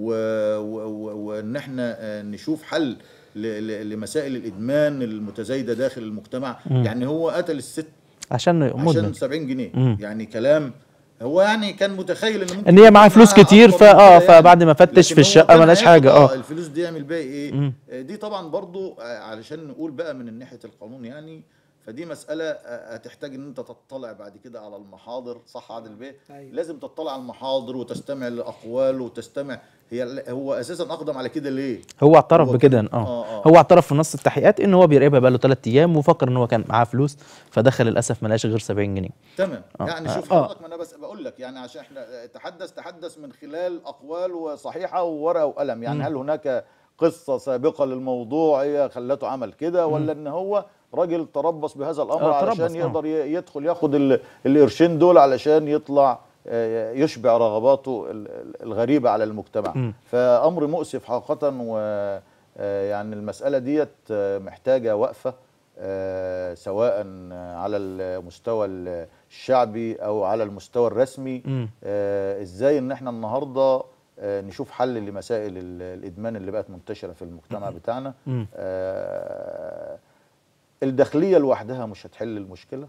و- و- و- وان احنا آه، نشوف حل ل- ل- لمسائل الادمان المتزايده داخل المجتمع مم. يعني هو قتل الست عشان عشان مدمن 70 جنيه مم. يعني كلام هو يعني كان متخيل ان ممكن ان هي معاها يكون فلوس معاها كتير أكتر فا من اه كده يعني. فبعد ما فتش لكن في هو الشقه كان ملهاش هياخد حاجه اه الفلوس دي يعمل بيها ايه مم. آه، دي طبعا برضو آه، علشان نقول بقى من ناحيه القانون يعني فدي مساله آه، هتحتاج ان انت تطلع بعد كده على المحاضر صح عادل بيه أيوة. لازم تطلع على المحاضر وتستمع لاقوال وتستمع هي هو اساسا اقدم على كده ليه هو اعترف هو بكده كان- اه آه، آه. هو اعترف في نص التحقيقات ان هو بيراقبها بقاله ثلاث ايام وفكر ان هو كان معاه فلوس فدخل للاسف ما لقاش غير 70 جنيه تمام آه. يعني آه. شوف آه. حضرتك ما انا بس بقول لك يعني عشان احنا تحدث تحدث من خلال اقوال صحيحه وورقه وقلم يعني مم. هل هناك قصه سابقه للموضوع هي خلته عمل كده ولا ان هو راجل تربص بهذا الامر آه، تربص، علشان آه. يقدر ي- يدخل ياخد ال- القرشين دول علشان يطلع آه، يشبع رغباته ال- ال- الغريبه على المجتمع مم. فامر مؤسف حقيقه و آه، يعني المساله ديت آه، محتاجه وقفه آه، سواء على المستوى الشعبي او على المستوى الرسمي مم. آه، ازاي ان احنا النهارده آه، نشوف حل لمسائل ال- الادمان اللي بقت منتشره في المجتمع بتاعنا مم. آه، الداخليه لوحدها مش هتحل المشكله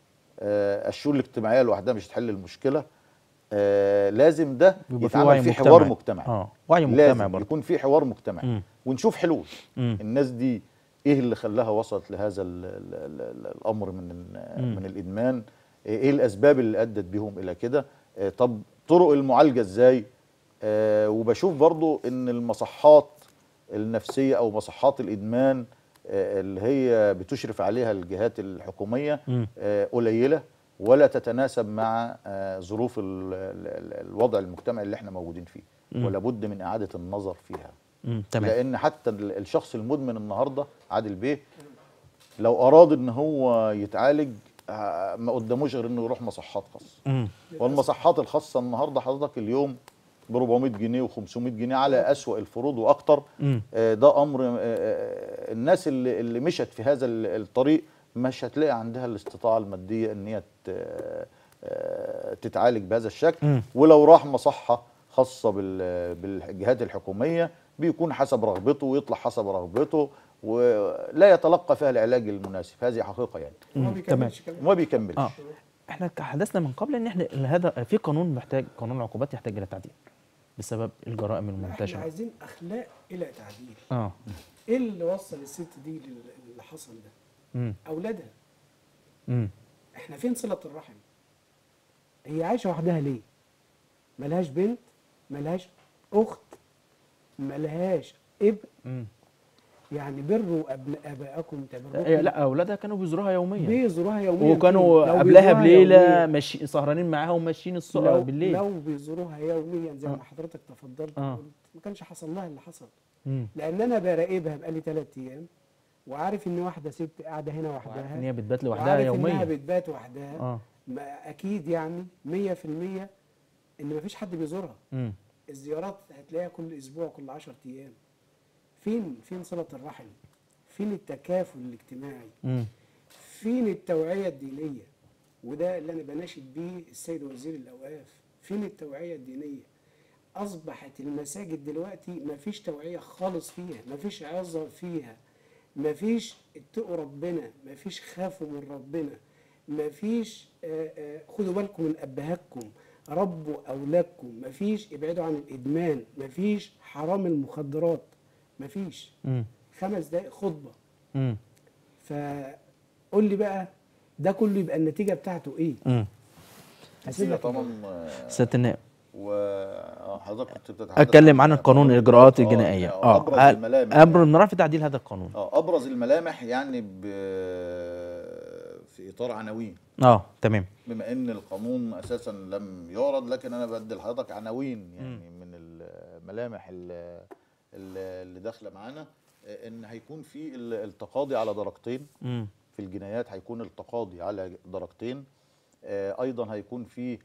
آه، الشؤون الاجتماعيه لوحدها مش هتحل المشكله آه، لازم ده يبقى في يتعمل وعي فيه مجتمعي حوار مجتمعي اه وعي مجتمعي لازم برضه يكون في حوار مجتمعي مم. ونشوف حلول مم. الناس دي ايه اللي خلاها وصلت لهذا ال ال ال ال الامر من ال- مم. من الادمان ايه الاسباب اللي ادت بيهم الى كده آه، طب طرق المعالجه ازاي آه، وبشوف برضو ان المصحات النفسيه او مصحات الادمان آه، اللي هي بتشرف عليها الجهات الحكوميه مم. آه، قليله ولا تتناسب مع آه، ظروف ال- ال- ال- الوضع المجتمعي اللي احنا موجودين فيه مم. ولا بد من اعاده النظر فيها مم. تمام لان حتى ال- الشخص المدمن النهارده عادل بيه لو اراد ان هو يتعالج آه، ما قداموش غير انه يروح مصحات خاصه مم. والمصحات الخاصه النهارده حضرتك اليوم ب 400 جنيه و500 جنيه على اسوأ الفروض واكتر مم. آه، ده امر آه، آه، الناس اللي اللي مشت في هذا ال- الطريق مش هتلاقي عندها الاستطاعه الماديه ان هي ت- آه، تتعالج بهذا الشكل مم. ولو راح مصحه خاصه بال- بالجهات الحكوميه بيكون حسب رغبته ويطلع حسب رغبته ولا يتلقى فيها العلاج المناسب هذه حقيقه يعني وما مم. بيكملش كمان وما بيكملش اه احنا حدثنا من قبل ان احنا هذا في قانون محتاج قانون العقوبات يحتاج الى تعديل بسبب الجرائم احنا المنتشره عايزين اخلاق الى تعديل اه ايه اللي وصل الست دي لل- اللي حصل ده امم اولادها امم احنا فين صله الرحم هي عايشه وحدها ليه ملهاش بنت ملهاش اخت ملهاش ابن امم يعني بروا ابن ابائكم تبركم لا اولادها كانوا بيزوروها يوميا بيزوروها يوميا وكانوا فين؟ لو قبلها بيزوروها بليله يومياً. ماشي سهرانين معاها وماشيين الصبح لو بالليل لو بيزوروها يوميا زي آه. ما حضرتك تفضلت آه. وقلت ما كانش حصل لها اللي حصل امم لان انا براقبها بقالي ثلاث ايام وعارف ان واحده ست قاعده هنا وعارف وحدها ان هي بتبات لوحدها وعارف انها يوميا بتبات وحدها اه ما اكيد يعني 100% ان مفيش حد بيزورها امم الزيارات هتلاقيها كل اسبوع كل 10 ايام فين فين صله الرحم فين التكافل الاجتماعي امم فين التوعيه الدينيه وده اللي انا بناشد بيه السيد وزير الاوقاف فين التوعيه الدينيه اصبحت المساجد دلوقتي مفيش توعيه خالص فيها مفيش عظه فيها مفيش اتقوا ربنا مفيش خافوا من ربنا مفيش آه، آه، خدوا بالكم من ابهاتكم ربوا اولادكم مفيش ابعدوا عن الادمان مفيش حرام المخدرات مفيش مم. خمس دقائق خطبه مم. فقول لي بقى ده كله يبقى النتيجه بتاعته ايه؟ مم. هسيب نتيجة لك طبعا آه، سياده النائب وحضرتك كنت بتتحدث اتكلم عن القانون الاجراءات آه، الجنائيه آه، ابرز اه الملامح ابرز المراحل في تعديل هذا القانون اه ابرز الملامح يعني ب... في اطار عناوين اه تمام بما ان القانون اساسا لم يعرض لكن انا بدي لحضرتك عناوين يعني من الملامح ال- ال- اللي داخله معانا آه، ان هيكون في ال- التقاضي على درجتين مم. في الجنايات هيكون التقاضي على درجتين آه، ايضا هيكون في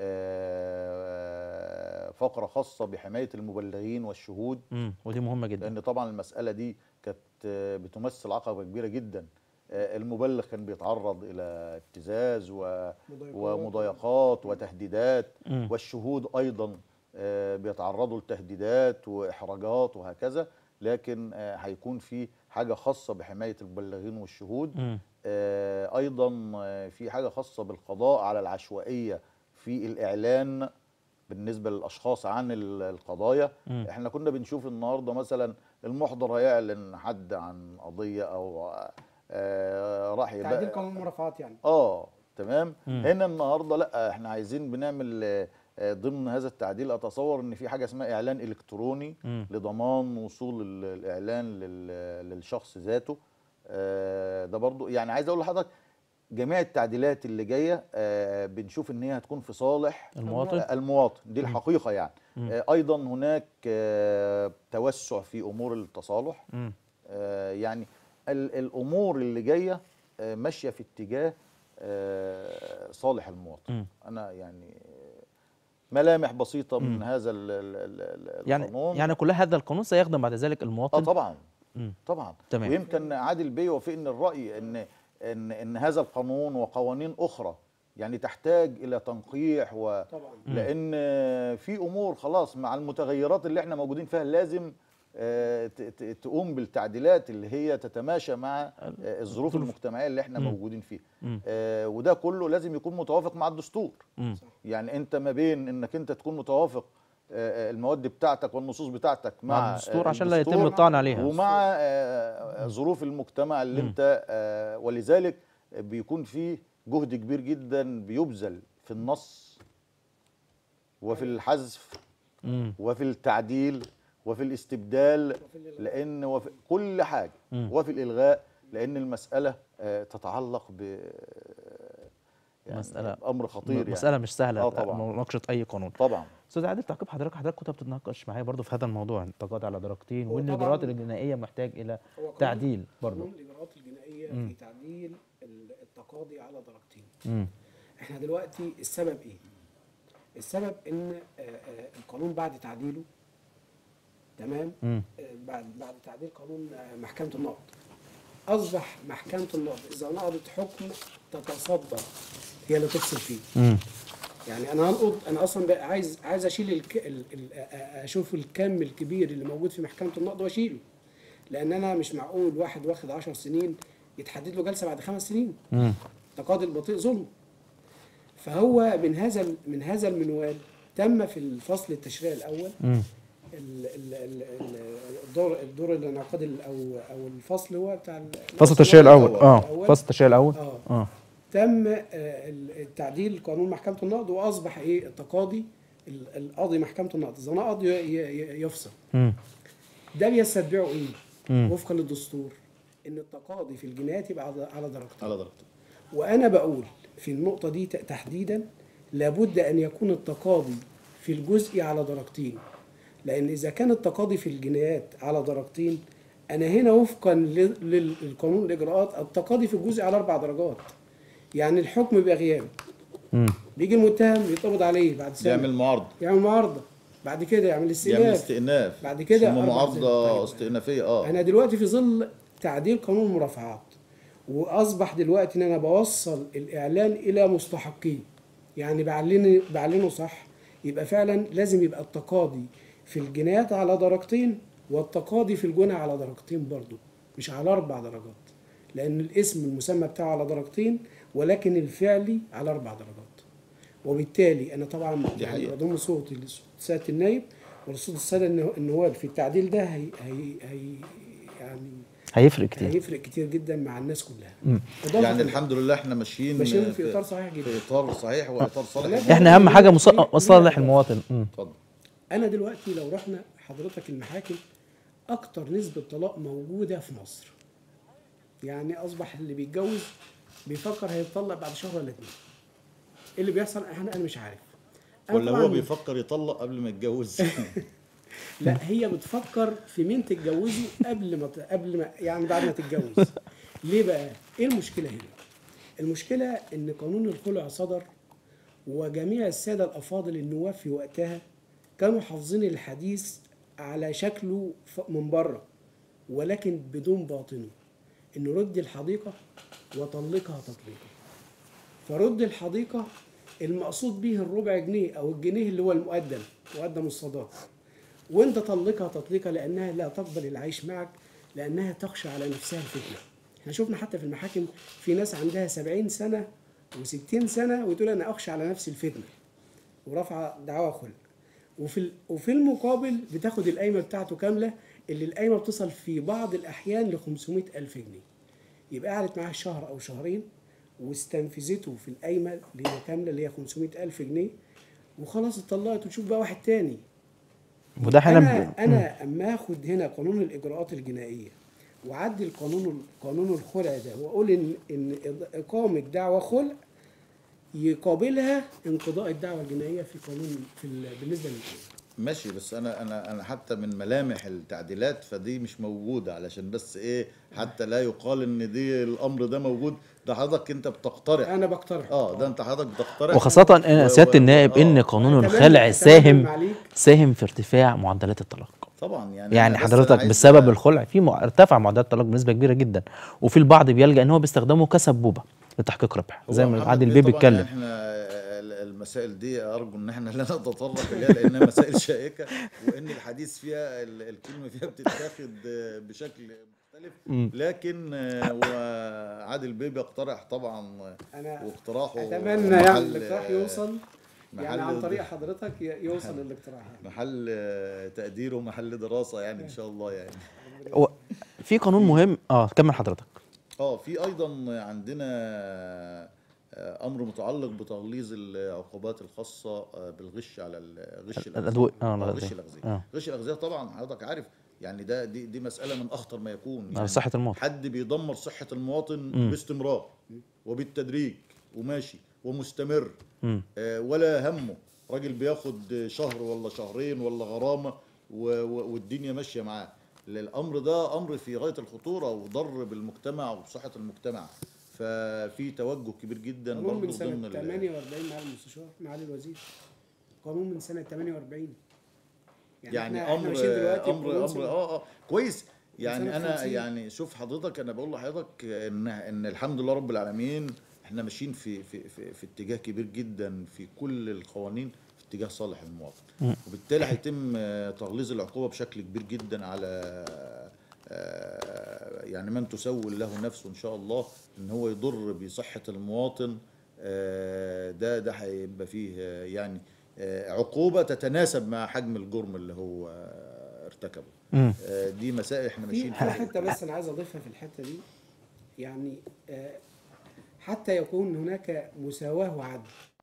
آه، فقره خاصه بحمايه المبلغين والشهود مم. ودي مهمه جدا لان طبعا المساله دي كانت آه، بتمثل عقبه كبيره جدا آه، المبلغ كان بيتعرض الى ابتزاز و- ومضايقات وتهديدات مم. والشهود ايضا آه، بيتعرضوا لتهديدات واحراجات وهكذا لكن آه، هيكون في حاجه خاصه بحمايه المبلغين والشهود مم. آه، ايضا آه، في حاجه خاصه بالقضاء على العشوائيه في الاعلان بالنسبه للاشخاص عن ال- القضايا مم. احنا كنا بنشوف النهارده مثلا المحضر هيعلن حد عن قضيه او آه، راح يبقى تعديل قانون المرافعات يعني اه تمام مم. هنا النهارده لا احنا عايزين بنعمل آه، آه، ضمن هذا التعديل اتصور ان في حاجه اسمها اعلان الكتروني مم. لضمان وصول ال- الاعلان لل- للشخص ذاته آه، ده برضو يعني عايز اقول لحضرتك جميع التعديلات اللي جايه آه، بنشوف ان هي هتكون في صالح المواطن المواطن دي الحقيقه يعني مم. آه، ايضا هناك آه، توسع في امور التصالح مم. آه، يعني ال- الامور اللي جايه آه، ماشيه في اتجاه آه، صالح المواطن مم. انا يعني ملامح بسيطه من مم. هذا ال- ال- ال- يعني القانون يعني كل هذا القانون سيخدم بعد ذلك اه المواطن طبعا مم. طبعا تمام. ويمكن عادل بيه وافقني الراي ان ان ان هذا القانون وقوانين اخرى يعني تحتاج الى تنقيح و طبعا لان في امور خلاص مع المتغيرات اللي احنا موجودين فيها لازم آه، ت- ت- تقوم بالتعديلات اللي هي تتماشى مع آه، الظروف المجتمعيه اللي احنا مم. موجودين فيها مم. آه، وده كله لازم يكون متوافق مع الدستور مم. يعني انت ما بين انك انت تكون متوافق آه، المواد بتاعتك والنصوص بتاعتك مع, مع الدستور آه، عشان لا يتم الدستور الطعن عليها ومع آه، ظروف المجتمع اللي مم. انت آه، ولذلك بيكون في جهد كبير جدا بيبذل في النص وفي الحذف مم. وفي التعديل وفي الاستبدال وفي الإلغاء. لان وفي كل حاجه مم. وفي الالغاء لان المساله آه، تتعلق ب يعني مسألة- امر خطير يعني مسألة مش سهلة آه طبعاً. مناقشة أي قانون طبعا أستاذ عادل تعقيب حضرتك حضرتك كنت بتتناقش معايا برضو في هذا الموضوع التقاضي على درجتين هو والإجراءات طبعاً- الجنائية محتاج إلى هو قانون- تعديل برضو قانون الاجراءات الجنائيه مم. في تعديل ال- التقاضي على درجتين مم. احنا دلوقتي السبب ايه السبب ان آه، آه، القانون بعد تعديله تمام مم. آه، بعد بعد تعديل قانون آه، محكمه النقض اصبح محكمه النقض اذا نقضت حكم تتصدر هي اللي تفصل فيه مم. يعني انا هنقض انا اصلا بقى عايز عايز اشيل الك... ال... ال... أ- أ- اشوف الكم الكبير اللي موجود في محكمه النقض واشيله لان انا مش معقول واحد واخد 10 سنين يتحدد له جلسه بعد خمس سنين مم. تقاضي البطيء ظلم فهو من هذا ال- من هذا المنوال تم في الفصل التشريعي الاول مم. ال- ال- ال- ال- الدور الدور الانعقاد ال- او او الفصل هو بتاع ال- فصل التشريع الأول الأول. اه فصل التشريع الأول اه اه تم آه، ال- التعديل قانون محكمة النقض وأصبح إيه التقاضي ال- القاضي محكمة النقض إذا نقض ي- ي- يفصل مم. ده بيستتبعه إيه؟ مم. وفقا للدستور إن التقاضي في الجنايات يبقى على- على درجتين على درجتين وأنا بقول في النقطة دي ت- تحديدا لابد أن يكون التقاضي في الجزء على درجتين لأن إذا كان التقاضي في الجنايات على درجتين أنا هنا وفقا ل- لل- للقانون الإجراءات التقاضي في الجزء على أربع درجات يعني الحكم بيبقى غيابي مم. بيجي المتهم يتقبض عليه بعد سنة يعمل معارضه يعمل معارضة بعد كده يعمل يعمل استئناف استئناف بعد كده اسمه أربع معارضه سنين. طيب. استئنافيه اه انا دلوقتي في ظل تعديل قانون المرافعات واصبح دلوقتي ان انا بوصل الاعلان الى مستحقيه يعني بعلنه بعلنه صح يبقى فعلا لازم يبقى التقاضي في الجنايات على درجتين والتقاضي في الجنى على درجتين برضو مش على اربع درجات لان الاسم المسمى بتاعه على درجتين ولكن الفعلي على اربع درجات وبالتالي انا طبعا دي يعني حقيقة. بضم صوتي لصوت سياده النائب ولصوت الساده النو- النواب في التعديل ده هي هي, هي يعني هيفرق كتير هيفرق كتير جدا مع الناس كلها مم. إضافة يعني إن- الحمد لله احنا ماشيين ماشيين في اطار صحيح جدا في اطار صحيح واطار صالح احنا اهم حاجه مص- مصالح المواطن مم. اتفضل انا دلوقتي لو رحنا حضرتك المحاكم اكتر نسبه طلاق موجوده في مصر يعني اصبح اللي بيتجوز بيفكر هيتطلق بعد شهر ولا اتنين ايه اللي بيحصل انا انا مش عارف أنا ولا طبعاً- هو بيفكر يطلق قبل ما يتجوز لا هي بتفكر في مين تتجوزه قبل ما ت- قبل ما يعني بعد ما تتجوز ليه بقى ايه المشكله هنا المشكله ان قانون الخلع صدر وجميع الساده الافاضل النواب في وقتها كانوا حافظين الحديث على شكله ف- من بره ولكن بدون باطنه انه رد الحديقه وطلقها تطليقا فرد الحديقه المقصود به الربع جنيه او الجنيه اللي هو المقدم مقدم الصداق وانت طلقها تطليقا لانها لا تقبل العيش معك لانها تخشى على نفسها الفتنه احنا شفنا حتى في المحاكم في ناس عندها 70 سنه و60 سنه وتقول انا اخشى على نفسي الفتنه ورفع دعوى خلع وفي ال- وفي المقابل بتاخد القايمه بتاعته كامله اللي القايمه بتصل في بعض الاحيان ل 500 الف جنيه يبقى قعدت معاه شهر او شهرين واستنفذته في القايمه اللي هي كامله اللي هي 500 الف جنيه وخلاص اتطلقت وتشوف بقى واحد تاني وده احنا انا ب... انا اما اخد هنا قانون الاجراءات الجنائيه واعدل قانون قانون الخلع ده واقول ان ان إض- اقامه دعوى خلع يقابلها انقضاء الدعوه الجنائيه في قانون في ال- بالنسبه للقانون ماشي بس انا انا انا حتى من ملامح التعديلات فدي مش موجوده علشان بس ايه حتى لا يقال ان دي الامر ده موجود ده حضرتك انت بتقترح انا بقترح اه ده انت حضرتك بتقترح وخاصه ان و- سياده و- النائب آه. ان قانون أتمنى- الخلع أتمنى ساهم عليك ساهم في ارتفاع معدلات الطلاق طبعا يعني يعني أنا بس أنا حضرتك عايز بسبب بقى- الخلع في مع- ارتفع معدلات الطلاق بنسبه كبيره جدا وفي البعض بيلجا ان هو بيستخدمه كسبوبه لتحقيق ربح هو زي ما محمد عادل بيه بيه طبعاً بيتكلم يعني احنا المسائل دي ارجو ان احنا لا نتطرق اليها لانها مسائل شائكه وان الحديث فيها ال- الكلمه فيها بتتاخد بشكل مختلف مم. لكن آه، وعادل بيه بيقترح طبعا انا واقتراحه اتمنى يعني محل- الاقتراح يوصل يعني محل عن طريق د- حضرتك ي- يوصل الاقتراح يعني. محل آه، تقدير ومحل دراسه يعني ان شاء الله يعني هو في قانون مهم اه كمل حضرتك اه في ايضا عندنا آه، امر متعلق بتغليظ العقوبات الخاصه آه، بالغش على الغش الأدوية. آه، آه، الأغذية. غش الاغذيه آه. غش الاغذيه طبعا حضرتك عارف يعني ده دي دي مساله من اخطر ما يكون على صحه المواطن حد بيدمر صحه المواطن مم. باستمرار وبالتدريج وماشي ومستمر مم. آه، ولا همه راجل بياخد شهر ولا شهرين ولا غرامه و- و- والدنيا ماشيه معاه الامر ده امر في غايه الخطوره وضر بالمجتمع وبصحه المجتمع ففي توجه كبير جدا قانون من برضه سنه ضمن ال- 48 مع المستشار معالي الوزير قانون من سنه 48 يعني إحنا- إحنا امر ماشيين دلوقتي امر بقانون امر سنة- اه اه كويس يعني سنة انا 50. يعني شوف حضرتك انا بقول لحضرتك ان ان الحمد لله رب العالمين احنا ماشيين في في في, في اتجاه كبير جدا في كل القوانين في اتجاه صالح المواطن وبالتالي هيتم آه، تغليظ العقوبه بشكل كبير جدا على آه، يعني من تسول له نفسه ان شاء الله ان هو يضر بصحه المواطن آه، ده ده هيبقى فيه آه، يعني آه، عقوبه تتناسب مع حجم الجرم اللي هو آه، ارتكبه مم. آه، دي مسائل احنا في ماشيين في فيها حته بس انا عايز اضيفها في الحته دي يعني آه، حتى يكون هناك مساواه وعدل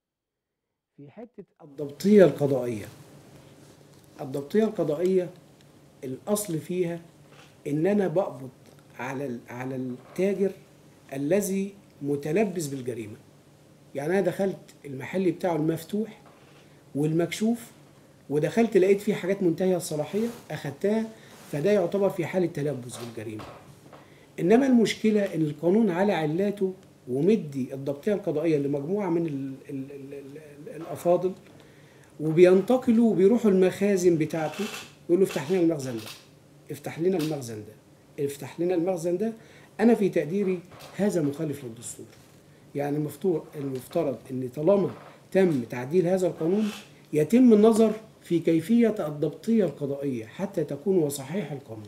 في حته الضبطيه القضائيه الضبطيه القضائيه الاصل فيها ان انا بقبض على ال- على التاجر الذي متلبس بالجريمه يعني انا دخلت المحل بتاعه المفتوح والمكشوف ودخلت لقيت فيه حاجات منتهيه الصلاحيه اخدتها فده يعتبر في حاله تلبس بالجريمه انما المشكله ان القانون على علاته ومدي الضبطيه القضائيه لمجموعه من ال ال ال ال الافاضل وبينتقلوا وبيروحوا المخازن بتاعته يقول له افتح لنا المخزن ده افتح لنا المخزن ده افتح لنا المخزن ده انا في تقديري هذا مخالف للدستور يعني المفترض المفترض ان طالما تم تعديل هذا القانون يتم النظر في كيفيه الضبطيه القضائيه حتى تكون وصحيح القانون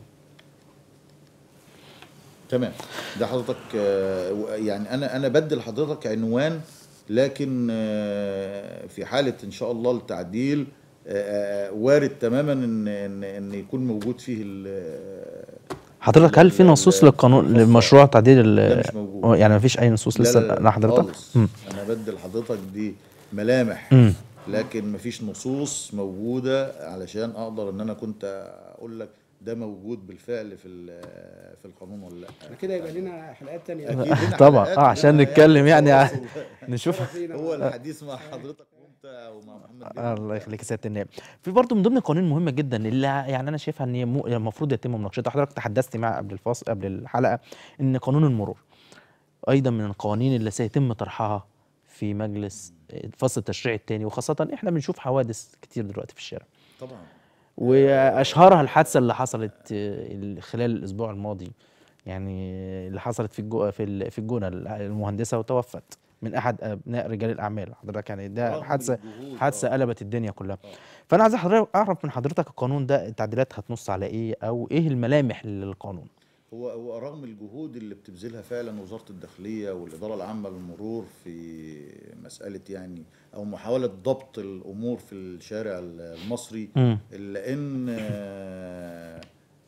تمام ده حضرتك آه، و- يعني انا انا بدي لحضرتك عنوان لكن آه، في حاله ان شاء الله التعديل آه، آه، وارد تماما ان ان ان يكون موجود فيه ال- حضرتك هل في ال- نصوص ال- للقانون الخاصة. لمشروع تعديل ال- ده مش موجود. آه، يعني مفيش اي نصوص لا لسه لا لا لحضرتك خالص. مم. انا بدي لحضرتك دي ملامح مم. لكن مفيش نصوص موجوده علشان اقدر ان انا كنت اقول لك ده موجود بالفعل في ال- في القانون ولا لا كده يبقى لنا حلقات تانية اكيد لنا طبعا حلقات اه عشان إنما نتكلم يعني خلاص نشوف هو الحديث مع حضرتك ممتع ومع محمد جدا الله يخليك يا سياده النائب في برضه من ضمن القوانين المهمه جدا اللي يعني انا شايفها ان هي مو- المفروض يتم مناقشتها حضرتك تحدثت معي قبل الفاصل قبل الحلقه ان قانون المرور ايضا من القوانين اللي سيتم طرحها في مجلس الفصل التشريعي الثاني وخاصه احنا بنشوف حوادث كتير دلوقتي في الشارع طبعا واشهرها الحادثه اللي حصلت آه، خلال الاسبوع الماضي يعني اللي حصلت في الجو في ال- في الجونه المهندسه وتوفت من احد ابناء رجال الاعمال حضرتك يعني ده رغم حادثه الجهود، حادثه آه. قلبت الدنيا كلها آه. فانا عايز حضرتك اعرف من حضرتك القانون ده التعديلات هتنص على ايه او ايه الملامح للقانون هو هو رغم الجهود اللي بتبذلها فعلا وزاره الداخليه والاداره العامه للمرور في مساله يعني او محاوله ضبط الامور في الشارع المصري مم. الا ان آه،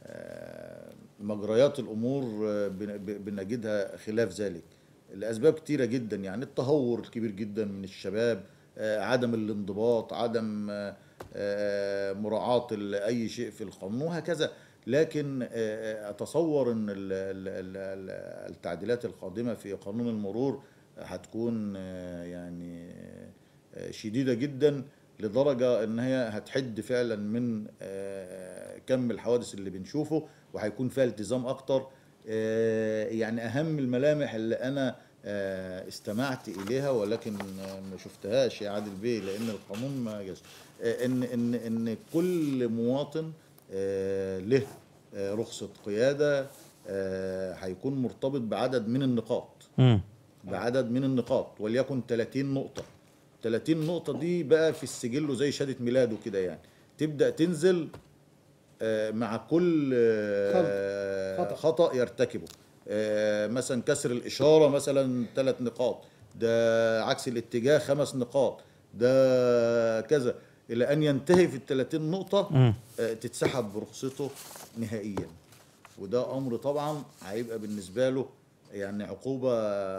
آه، مجريات الامور آه، بن- ب- بنجدها خلاف ذلك لاسباب كتيره جدا يعني التهور الكبير جدا من الشباب آه، عدم الانضباط عدم آه، آه، مراعاه ال- اي شيء في القانون وهكذا لكن آه، آه، اتصور ان ال- ال- ال- ال- التعديلات القادمه في قانون المرور هتكون آه، يعني آه، شديده جدا لدرجه ان هي هتحد فعلا من آه، كم الحوادث اللي بنشوفه وهيكون فيها التزام اكتر آه، يعني اهم الملامح اللي انا آه، استمعت اليها ولكن آه، ما شفتهاش يا عادل بيه لان القانون ما جاش آه، ان ان ان كل مواطن آه، له آه، رخصه قياده آه، هيكون مرتبط بعدد من النقاط مم. بعدد من النقاط وليكن 30 نقطة 30 نقطة دي بقى في السجل زي شهادة ميلاده كده يعني تبدأ تنزل آه، مع كل آه، خطأ. خطأ يرتكبه آه، مثلا كسر الإشارة مثلا ثلاث نقاط ده عكس الاتجاه خمس نقاط ده كذا إلى أن ينتهي في ال 30 نقطة مم. آه، تتسحب برخصته نهائيا وده امر طبعا هيبقى بالنسبه له يعني عقوبه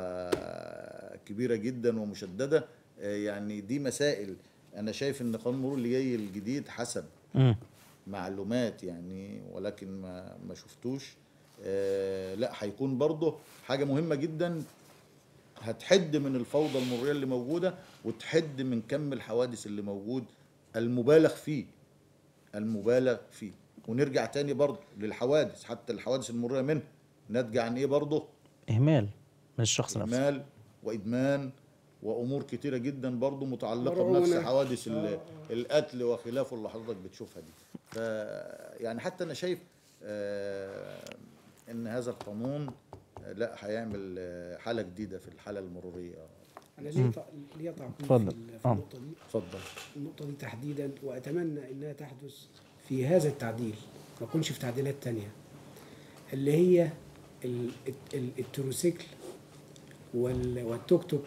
كبيره جدا ومشدده آه، يعني دي مسائل انا شايف ان قانون المرور اللي جاي الجديد حسب مم. معلومات يعني ولكن ما ما شفتوش آه، لا هيكون برضه حاجه مهمه جدا هتحد من الفوضى المروريه اللي موجوده وتحد من كم الحوادث اللي موجود المبالغ فيه المبالغ فيه ونرجع تاني برضه للحوادث حتى الحوادث المروريه منها ناتجه عن ايه برضه اهمال من الشخص نفسه اهمال وادمان وامور كتيره جدا برضه متعلقه مرعونة. بنفس حوادث ال- القتل وخلافه اللي حضرتك بتشوفها دي ف يعني حتى انا شايف آه، ان هذا القانون آه، لا هيعمل آه، حاله جديده في الحاله المروريه انا ليه تع- ليه تعقيب اتفضل. في ال- في آه. النقطه دي اتفضل النقطه دي تحديدا واتمنى انها تحدث في هذا التعديل ما يكونش في تعديلات تانية اللي هي ال- الت- ال- التروسيكل وال- والتوك توك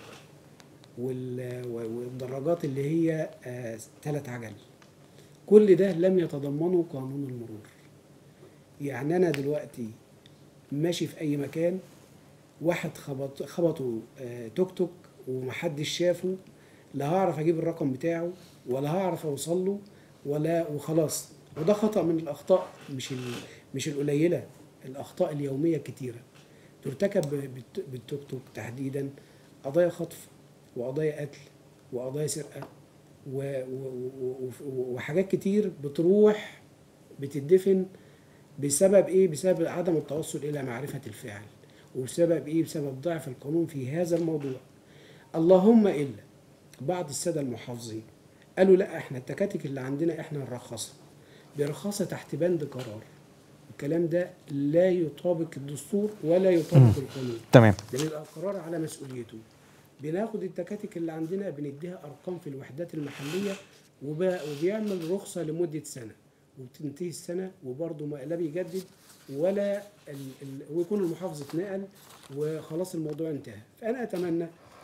وال- والدراجات اللي هي ثلاث عجل كل ده لم يتضمنه قانون المرور يعني انا دلوقتي ماشي في اي مكان واحد خبط خبطه آه، توك توك ومحدش شافه لا هعرف اجيب الرقم بتاعه ولا هعرف اوصل له ولا وخلاص وده خطا من الاخطاء مش ال- مش القليله الاخطاء اليوميه كتيره ترتكب ب- بالت- بالتوك توك تحديدا قضايا خطف وقضايا قتل وقضايا سرقه و- و- و- و- وحاجات كتير بتروح بتدفن بسبب ايه بسبب عدم التوصل الى معرفه الفعل وبسبب ايه بسبب ضعف القانون في هذا الموضوع اللهم الا بعض الساده المحافظين قالوا لا احنا التكاتك اللي عندنا احنا نرخصها برخصها تحت بند قرار الكلام ده لا يطابق الدستور ولا يطابق القانون تمام ده بيبقى قرار على مسؤوليته بناخد التكاتك اللي عندنا بنديها ارقام في الوحدات المحليه وب- وبيعمل رخصه لمده سنه وبتنتهي السنه وبرضه ما لا بيجدد ولا ال... ال... ويكون المحافظ اتنقل وخلاص الموضوع انتهى فانا اتمنى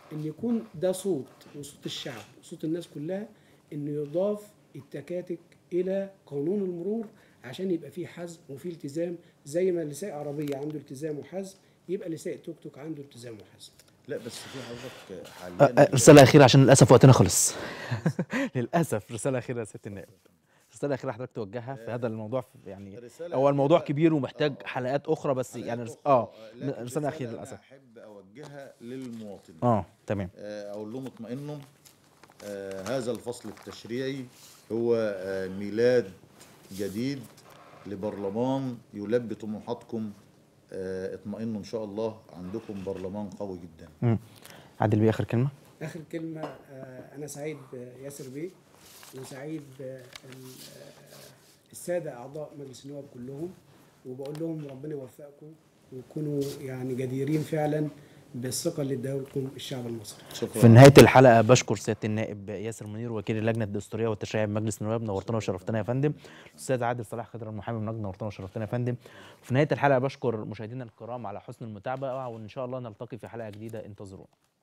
ان يكون ده صوت وصوت الشعب وصوت الناس كلها انه يضاف التكاتك الى قانون المرور عشان يبقى فيه حزم وفيه التزام زي ما اللي سايق عربيه عنده التزام وحزم يبقى اللي سايق توك توك عنده التزام وحزم لا بس في حضرتك آه، آه، حاليا رساله اخيره عشان للاسف وقتنا خلص للاسف رساله اخيره يا سياده النائب رساله اخيره حضرتك توجهها في هذا الموضوع في- يعني رسالة هو الموضوع أخيرة- كبير ومحتاج آه. حلقات اخرى بس حلقات يعني رس- أخرى، اه لكن رساله اخيره أنا للاسف احب اوجهها للمواطنين اه تمام آه، اقول لهم اطمئنوا آه، هذا الفصل التشريعي هو آه، ميلاد جديد لبرلمان يلبي طموحاتكم آه، اطمئنوا ان شاء الله عندكم برلمان قوي جدا مم. عادل بيه اخر كلمه اخر كلمه آه، انا سعيد بياسر بيه وسعيد بالساده اعضاء مجلس النواب كلهم وبقول لهم ربنا يوفقكم وتكونوا يعني جديرين فعلا بالثقه اللي اداها لكم الشعب المصري شكرا في نهايه الحلقه بشكر سياده النائب ياسر منير وكيل اللجنه الدستوريه والتشريعيه بمجلس النواب نورتنا وشرفتنا يا فندم الاستاذ عادل صلاح خضر المحامي من لجنه نورتنا وشرفتنا يا فندم في نهايه الحلقه بشكر مشاهدينا الكرام على حسن المتابعه وان شاء الله نلتقي في حلقه جديده انتظرونا